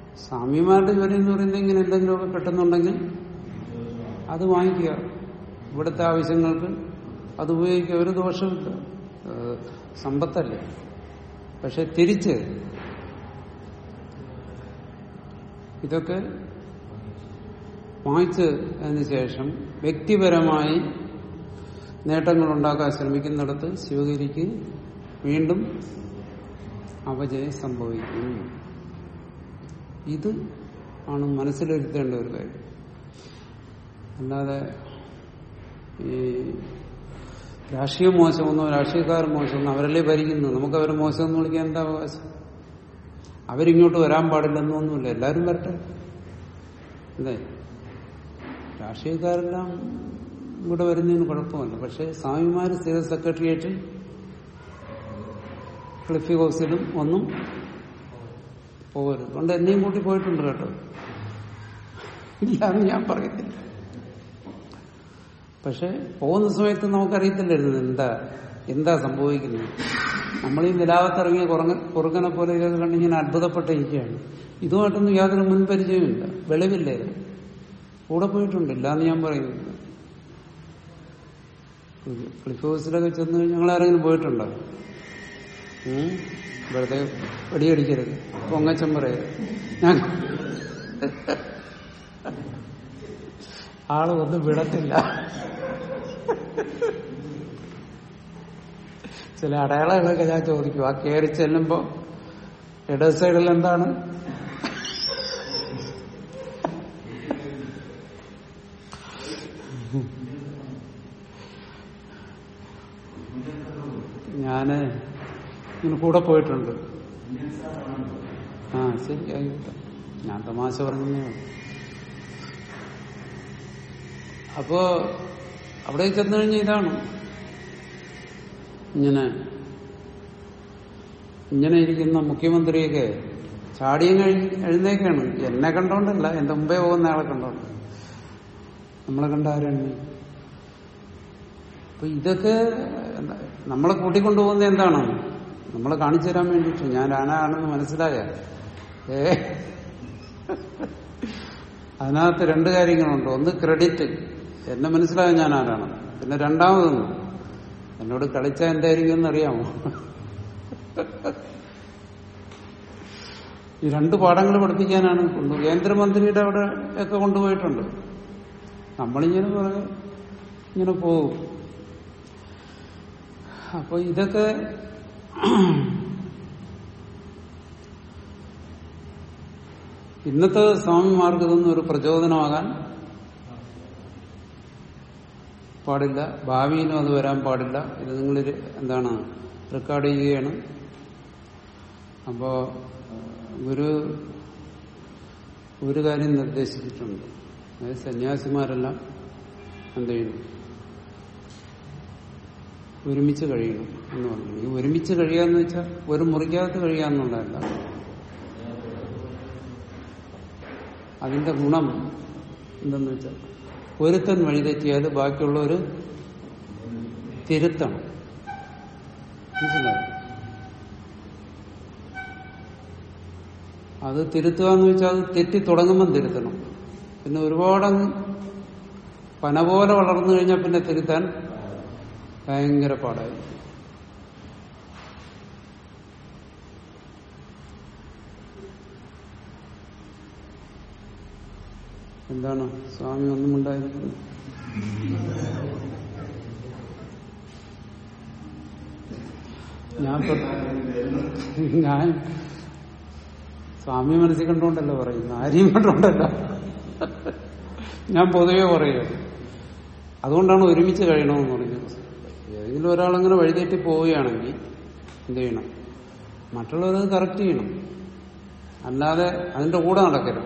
സ്വാമിമാരുടെ ജോലി എന്ന് പറയുന്നത് ഇങ്ങനെ എന്തെങ്കിലുമൊക്കെ കിട്ടുന്നുണ്ടെങ്കിൽ അത് വാങ്ങിക്കുക ഇവിടുത്തെ ആവശ്യങ്ങൾക്ക് അത് ഉപയോഗിക്കുക ഒരു ദോഷമില്ല ഏഹ് സമ്പത്തല്ലേ പക്ഷെ തിരിച്ച് ഇതൊക്കെ വാങ്ങിച്ചതിന് ശേഷം വ്യക്തിപരമായി നേട്ടങ്ങൾ ഉണ്ടാക്കാൻ ശ്രമിക്കുന്നിടത്ത് ശിവഗിരിക്ക് വീണ്ടും അപജയം സംഭവിക്കും ഇത് ആണ് മനസ്സിലിരുത്തേണ്ട ഒരു കാര്യം അല്ലാതെ ഈ രാഷ്ട്രീയ മോശമൊന്നോ രാഷ്ട്രീയക്കാർ മോശമൊന്നോ അവരല്ലേ ഭരിക്കുന്നു നമുക്ക് അവരെ മോശമെന്ന് വിളിക്കാൻ എന്താ അവകാശം അവരിങ്ങോട്ട് വരാൻ പാടില്ലെന്നൊന്നുമില്ല എല്ലാവരും വരട്ടെ അല്ലേ രാഷ്ട്രീയക്കാരെല്ലാം ഇവിടെ വരുന്നതിന് കുഴപ്പമില്ല പക്ഷെ സ്വാമിമാര് സ്ഥിര സെക്രട്ടേറിയറ്റിൽ ക്ലിഫി ഹൗസിലും ഒന്നും പോകരുത് അതുകൊണ്ട് എന്നെയും കൂട്ടി പോയിട്ടുണ്ട് കേട്ടോ ഇല്ലാന്ന് ഞാൻ പറയത്തില്ല പക്ഷെ പോകുന്ന സമയത്ത് നമുക്കറിയത്തില്ലായിരുന്നു എന്താ എന്താ സംഭവിക്കുന്നത് നമ്മൾ ഈ നിലാവത്തിറങ്ങിയ കുറങ്ങ കുറുക്കനെ പോലെ ഇതൊക്കെ കണ്ടിങ്ങനെ അത്ഭുതപ്പെട്ടിരിക്കുകയാണ് ഇതുമായിട്ടൊന്നും യാതൊരു മുൻപരിചയമില്ല വെളിവില്ലായിരുന്നു കൂടെ പോയിട്ടുണ്ട് ഇല്ലാന്ന് ഞാൻ പറയുന്നില്ല ക്ലിഫ് ഹൗസിലൊക്കെ ചെന്ന് കഴിഞ്ഞ് ഞങ്ങൾ ആരെങ്കിലും പോയിട്ടുണ്ടോ ഉം? വെറുതെ വെടിയടിക്കരുത് പൊങ്ങച്ചം പറയരുത് ഞാൻ ആള് ഒന്നും വിടത്തില്ല ചില അടയാളങ്ങളൊക്കെ ഞാൻ ചോദിക്കും ആ കയറി ചെല്ലുമ്പോ ഇട സൈഡിൽ എന്താണ് ഞാന് ഇങ്ങനെ കൂടെ പോയിട്ടുണ്ട് ആ ശരി ആയിക്കോട്ടെ ഞാൻ തമാശ പറഞ്ഞേ ഉള്ളൂ. അപ്പോ അവിടെ ചെന്നു കഴിഞ്ഞ ഇതാണ് ഇങ്ങനെ ഇങ്ങനെ ഇരിക്കുന്ന മുഖ്യമന്ത്രിയൊക്കെ ചാടിയും കഴിഞ്ഞ് എഴുന്നേക്കാണ് എന്നെ കണ്ടോണ്ടല്ല എന്റെ മുമ്പേ പോകുന്ന ആളെ കണ്ടോണ്ട് നമ്മളെ കണ്ട ആരാണ് അപ്പൊ ഇതൊക്കെ എന്താ, നമ്മളെ കൂട്ടിക്കൊണ്ടുപോകുന്നത് എന്താണ് നമ്മളെ കാണിച്ചു തരാൻ വേണ്ടിട്ട് ഞാൻ ആനാണെന്ന് മനസ്സിലായ ഏ അതിനകത്ത് രണ്ട് കാര്യങ്ങളുണ്ട് ഒന്ന് ക്രെഡിറ്റ് എന്നെ മനസ്സിലായ ഞാൻ ആരാണ് പിന്നെ രണ്ടാമതൊന്നും എന്നോട് കളിച്ച എന്തായിരിക്കും എന്നറിയാമോ ഈ രണ്ട് പാഠങ്ങൾ പഠിപ്പിക്കാനാണ് കൊണ്ടു കേന്ദ്രമന്ത്രിയുടെ അവിടെ ഒക്കെ കൊണ്ടുപോയിട്ടുണ്ട് നമ്മളിങ്ങനെ പുറകെ ഇങ്ങനെ പോകും അപ്പൊ ഇതൊക്കെ ഇന്നത്തെ സ്വാമിമാർക്ക് ഇതൊന്നും ഒരു പ്രചോദനമാകാൻ പാടില്ല ഭാവിയിലും അത് വരാൻ പാടില്ല ഇത് നിങ്ങൾ എന്താണ് റെക്കോർഡ് ചെയ്യുകയാണ് അപ്പോ ഗുരു ഒരു കാര്യം നിർദ്ദേശിച്ചിട്ടുണ്ട് അതായത് സന്യാസിമാരെല്ലാം എന്ത് ചെയ്യുന്നു ഒരുമിച്ച് കഴിയണം എന്ന് പറഞ്ഞു ഈ ഒരുമിച്ച് കഴിയാന്ന് വെച്ചാൽ ഒരു മുറിക്കകത്ത് കഴിയാന്നുള്ളതല്ല അതിന്റെ ഗുണം എന്തെന്ന് വെച്ചാൽ ഒരുത്തൻ വഴിതെറ്റിയാൽ ബാക്കിയുള്ളവർ തിരുത്തണം മനസ്സിലായോ അത് തിരുത്തുക എന്ന് വെച്ചാൽ അത് തെറ്റി തുടങ്ങുമ്പം തിരുത്തണം പിന്നെ ഒരുപാടങ്ങ് പന പോലെ വളർന്നു കഴിഞ്ഞാൽ പിന്നെ തിരുത്താൻ ഭയങ്കര പാടായിരിക്കും എന്താണ് സ്വാമി ഒന്നും ഉണ്ടായിരിക്കുന്നത് ഞാൻ ഇപ്പൊ- ഞാൻ സ്വാമി മനസ്സിൽ കണ്ടുകൊണ്ടല്ലോ പറയുന്നു ആരെയും കണ്ടുകൊണ്ടല്ല ഞാൻ പൊതുവെ പറയുക അതുകൊണ്ടാണ് ഒരുമിച്ച് കഴിയണമെന്ന് പറഞ്ഞത് ഏതെങ്കിലും ഒരാളങ്ങനെ വഴിതെറ്റി പോവുകയാണെങ്കിൽ എന്ത് ചെയ്യണം മറ്റുള്ളവരത് കറക്റ്റ് ചെയ്യണം അല്ലാതെ അതിന്റെ കൂടെ നടക്കരുത്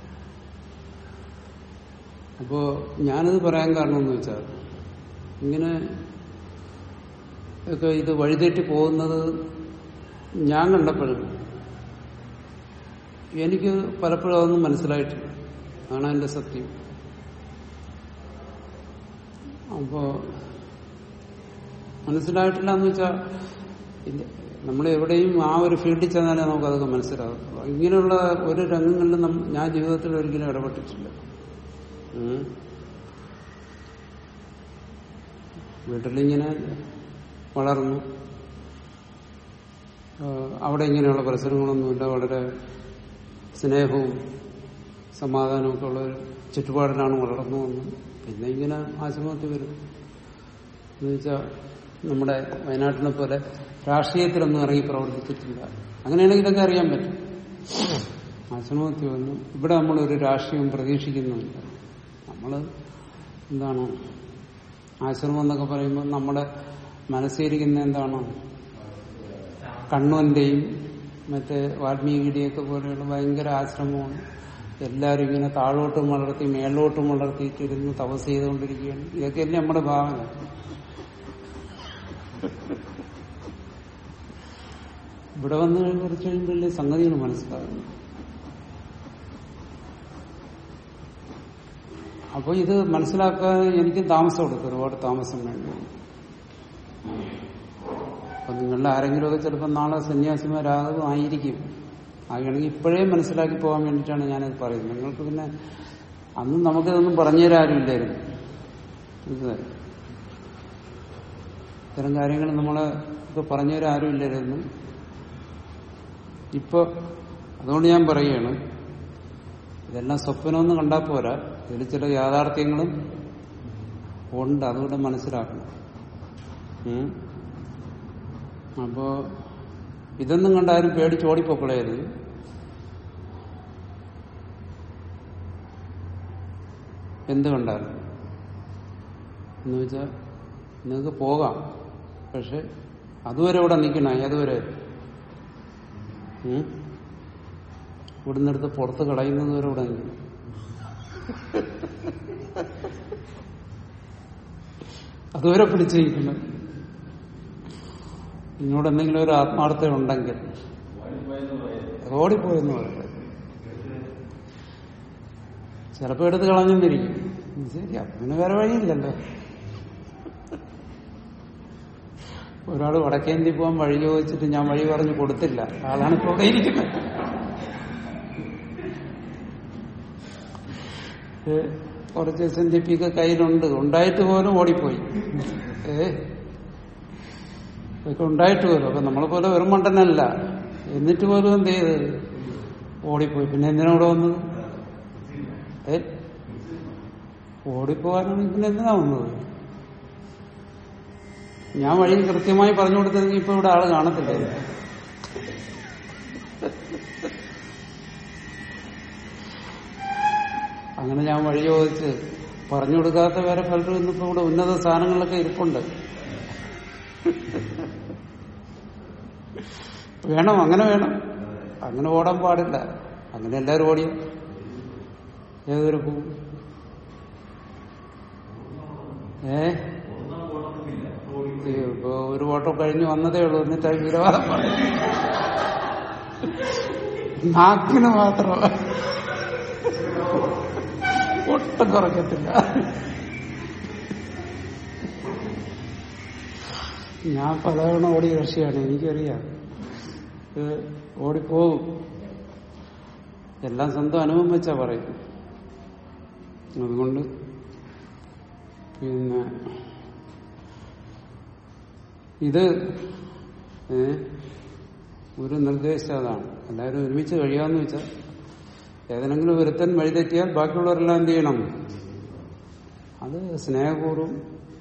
അപ്പോ ഞാനിത് പറയാൻ കാരണം എന്ന് വെച്ചാൽ ഇങ്ങനെ ഒക്കെ ഇത് വഴിതെറ്റി പോകുന്നത് ഞാൻ കണ്ടപ്പോഴും എനിക്ക് പലപ്പോഴും അതൊന്നും മനസ്സിലായിട്ടില്ല അതാണ് എന്റെ സത്യം അപ്പോ മനസ്സിലായിട്ടില്ല എന്ന് വെച്ചാൽ നമ്മൾ എവിടെയും ആ ഒരു ഫീൽഡിൽ ചെന്നാലേ നമുക്കതൊക്കെ മനസ്സിലാകത്തുള്ളൂ ഇങ്ങനെയുള്ള ഒരു രംഗങ്ങളിലും നം- ഞാൻ ജീവിതത്തിൽ ഒരിക്കലും ഇടപെട്ടിട്ടില്ല ഉം. വീട്ടിലിങ്ങനെ വളർന്നു ആഹ് അവിടെ ഇങ്ങനെയുള്ള പ്രശ്നങ്ങളൊന്നുമില്ല വളരെ സ്നേഹവും സമാധാനവും ഒക്കെ ഉള്ള ഒരു ചുറ്റുപാടിലാണ് വളർന്നു വന്നത് പിന്നെ ഇങ്ങനെ ആശ്രമത്തിൽ വരും എന്ന് വെച്ചാൽ നമ്മുടെ വയനാട്ടിനെ പോലെ രാഷ്ട്രീയത്തിലൊന്നും ഇറങ്ങി പ്രവർത്തിച്ചിട്ടില്ല അങ്ങനെയാണെങ്കിൽ ഇതൊക്കെ അറിയാൻ പറ്റും ആശ്രമത്തിൽ വന്നു ഇവിടെ നമ്മളൊരു രാഷ്ട്രീയം പ്രതീക്ഷിക്കുന്നുമില്ല നമ്മൾ എന്താണ് ആശ്രമം എന്നൊക്കെ പറയുമ്പോൾ നമ്മുടെ മനസ്സിരിക്കുന്ന എന്താണോ കണ്ണൂന്റെയും മറ്റേ വാൽമീകിയുടെയൊക്കെ പോലെയുള്ള ഭയങ്കര ആശ്രമമാണ് എല്ലാവരും ഇങ്ങനെ താഴോട്ടും വളർത്തി മേലോട്ടും വളർത്തിയിട്ടിരുന്ന് തപസ് ചെയ്തുകൊണ്ടിരിക്കുകയാണ് ഇതൊക്കെയല്ലേ നമ്മുടെ ഭാവന ഇവിടെ വന്ന് കുറച്ച് കഴിയുമ്പോഴല്ലേ സംഗതികൾ മനസ്സിലാകുന്നു അപ്പോൾ ഇത് മനസ്സിലാക്കാൻ എനിക്ക് താമസം എടുത്തു ഒരുപാട് താമസം വേണ്ടി വന്നു. അപ്പൊ നിങ്ങളുടെ ആരെങ്കിലുമൊക്കെ ചിലപ്പോൾ നാളെ സന്യാസിമാരാകും ആയിരിക്കും ആകണമെങ്കിൽ ഇപ്പോഴേ മനസ്സിലാക്കി പോകാൻ വേണ്ടിയിട്ടാണ് ഞാനത് പറയുന്നത് നിങ്ങൾക്ക് പിന്നെ അന്ന് നമുക്കിതൊന്നും പറഞ്ഞു തരാൻ ആരുമില്ലായിരുന്നു മനസ്സിലായോ? ഇത്തരം കാര്യങ്ങൾ നമ്മളെ ഇപ്പൊ പറഞ്ഞു തരാൻ ആരുമില്ലായിരുന്നു ഇപ്പൊ അതുകൊണ്ട് ഞാൻ പറയുകയാണ് ഇതെല്ലാം സ്വപ്നമൊന്നും കണ്ടാൽ പോരാ ഇതിൽ ചില യാഥാർത്ഥ്യങ്ങളും ഉണ്ട് അതുകൊണ്ട് മനസ്സിലാക്കണം ഉം. അപ്പോ ഇതൊന്നും കണ്ടാലും പേടിച്ച് ഓടിപ്പോക്കളയരുത് എന്ത് കണ്ടാലും എന്ന് വെച്ചാൽ നിങ്ങൾക്ക് പോകാം പക്ഷെ അതുവരെ ഇവിടെ നിൽക്കണം ഏതുവരെ ഉം? ഇവിടുന്ന് എടുത്ത് പുറത്ത് കളയുന്നത് വരെ ഇവിടെ നിൽക്കണം അതുവരെ പിടിച്ചിരിക്കണം നിന്നോട് എന്തെങ്കിലും ഒരു ആത്മാർത്ഥത ഉണ്ടെങ്കിൽ ഓടിപ്പോയെന്ന് പറയുന്നത് ചിലപ്പോ എടുത്ത് കളഞ്ഞെന്നിരിക്കും ശരി അപ്പൊ പിന്നെ വേറെ വഴിയില്ലല്ലോ ഒരാൾ വടക്കേന്ത്യ പോകാൻ വഴി ചോദിച്ചിട്ട് ഞാൻ വഴി പറഞ്ഞു കൊടുത്തില്ല ആളാണ് ഇപ്പോൾ ഇവിടെ ഇരിക്കുന്നത് ഏ, കുറച്ച് എസ് എൻ ഡി പി ഒക്കെ കയ്യിലുണ്ട് ഉണ്ടായിട്ട് പോലും ഓടിപ്പോയി ഏ ഇതൊക്കെ ഉണ്ടായിട്ട് പോലും അപ്പൊ നമ്മളെ പോലെ വെറും മണ്ടനല്ല എന്നിട്ട് പോലും എന്ത് ചെയ്ത് ഓടിപ്പോയി പിന്നെ എന്തിനാ ഇവിടെ വന്നത് ഏ ഓടിപ്പോകാനാണെങ്കിൽ പിന്നെ എന്തിനാ വന്നത് ഞാൻ വഴി കൃത്യമായി പറഞ്ഞു കൊടുത്തെങ്കിൽ ഇപ്പൊ ഇവിടെ ആള് കാണത്തില്ല അങ്ങനെ ഞാൻ വഴി ചോദിച്ച് പറഞ്ഞു കൊടുക്കാത്ത വേറെ പലരും ഇന്നിപ്പോ ഇവിടെ ഉന്നത സ്ഥാനങ്ങളിലൊക്കെ ഇരിപ്പുണ്ട് വേണം അങ്ങനെ വേണം അങ്ങനെ ഓടാൻ പാടില്ല അങ്ങനെ എല്ലാവരും ഓടിയും ഏതൊരു പോകും ഏ ഇപ്പൊ ഒരു ഓട്ടം കഴിഞ്ഞ് വന്നതേ ഉള്ളൂ എന്നിട്ട് വീരവാദം പറയും നാക്കിന് മാത്രം ഒട്ടും കുറയ്ക്കത്തില്ല ഞാൻ പലതവണ ഓടിയ കക്ഷിയാണ് എനിക്കറിയാം ഇത് ഓടിപ്പോകും എല്ലാം സ്വന്തം അനുഭവം വെച്ചാ പറയും അതുകൊണ്ട് പിന്നെ ഇത് ഏ, ഒരു നിർദ്ദേശം അതാണ് എല്ലാവരും ഒരുമിച്ച് കഴിയാന്ന് വെച്ചാൽ ഏതെങ്കിലും ഒരുത്തൻ വഴിതെറ്റിയാൽ ബാക്കിയുള്ളവരെല്ലാം എന്ത് ചെയ്യണം അത് സ്നേഹപൂർവ്വം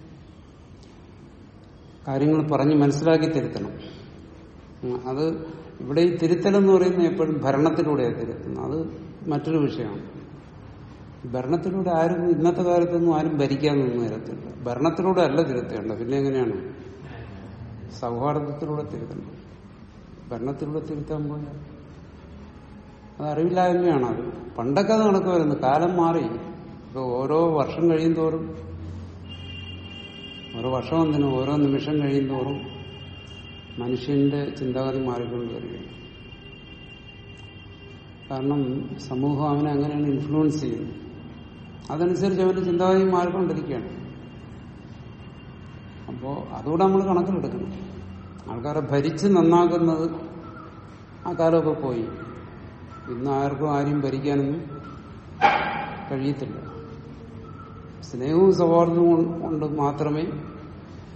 കാര്യങ്ങൾ പറഞ്ഞ് മനസ്സിലാക്കി തിരുത്തണം ഉം, അത് ഇവിടെ ഈ തിരുത്തലെന്ന് പറയുന്നത് എപ്പോഴും ഭരണത്തിലൂടെയാണ് തിരുത്തുന്നത് അത് മറ്റൊരു വിഷയമാണ് ഭരണത്തിലൂടെ ആരും ഇന്നത്തെ കാലത്തൊന്നും ആരും ഭരിക്കാനൊന്നും തരത്തില്ല ഭരണത്തിലൂടെ അല്ല തിരുത്തേണ്ടത് പിന്നെ എങ്ങനെയാണ് സൗഹാർദ്ദത്തിലൂടെ തിരുത്തണം ഭരണത്തിലൂടെ തിരുത്താൻ പോയാൽ അത് അറിവില്ലായ്മയാണ് അത് പണ്ടൊക്കെ അത് നടക്കുമായിരുന്നു കാലം മാറി ഇപ്പൊ ഓരോ വർഷം കഴിയും തോറും ഓരോ വർഷം എന്തിനും ഓരോ നിമിഷം കഴിയും തോറും മനുഷ്യന്റെ ചിന്താഗതി മാറിക്കൊണ്ട് വരികയാണ് കാരണം സമൂഹം അവനെ അങ്ങനെയാണ് ഇൻഫ്ലുവൻസ് ചെയ്യുന്നത് അതനുസരിച്ച് അവന്റെ ചിന്താഗതി മാറിക്കൊണ്ടിരിക്കുകയാണ് അപ്പോ അതുകൂടെ നമ്മൾ കണക്കിലെടുക്കണം ആൾക്കാരെ ഭരിച്ച് നന്നാക്കുന്നത് ആ കാലമൊക്കെ പോയി ഇന്ന് ആർക്കും ആരെയും ഭരിക്കാനൊന്നും കഴിയത്തില്ല സ്നേഹവും സൗഹാർദ്ദവും കൊണ്ട് മാത്രമേ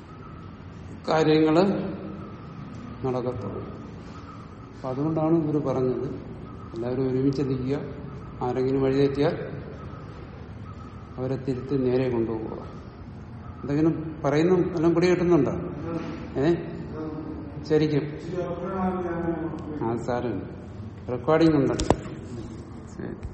കാര്യങ്ങള് നടക്കത്തുള്ളൂ അപ്പൊ അതുകൊണ്ടാണ് ഇവർ പറഞ്ഞത് എല്ലാവരും ഒരുമിച്ച് നിൽക്കുക ആരെങ്കിലും വഴിതെറ്റിയാൽ അവരെ തിരുത്തി നേരെ കൊണ്ടുപോവുക എന്തെങ്കിലും പറയുന്നു എല്ലാം പിടി കിട്ടുന്നുണ്ടോ ഏ ശരിക്കും ആ സാരം റെക്കോർഡിംഗ് ഉണ്ടല്ലോ ശരി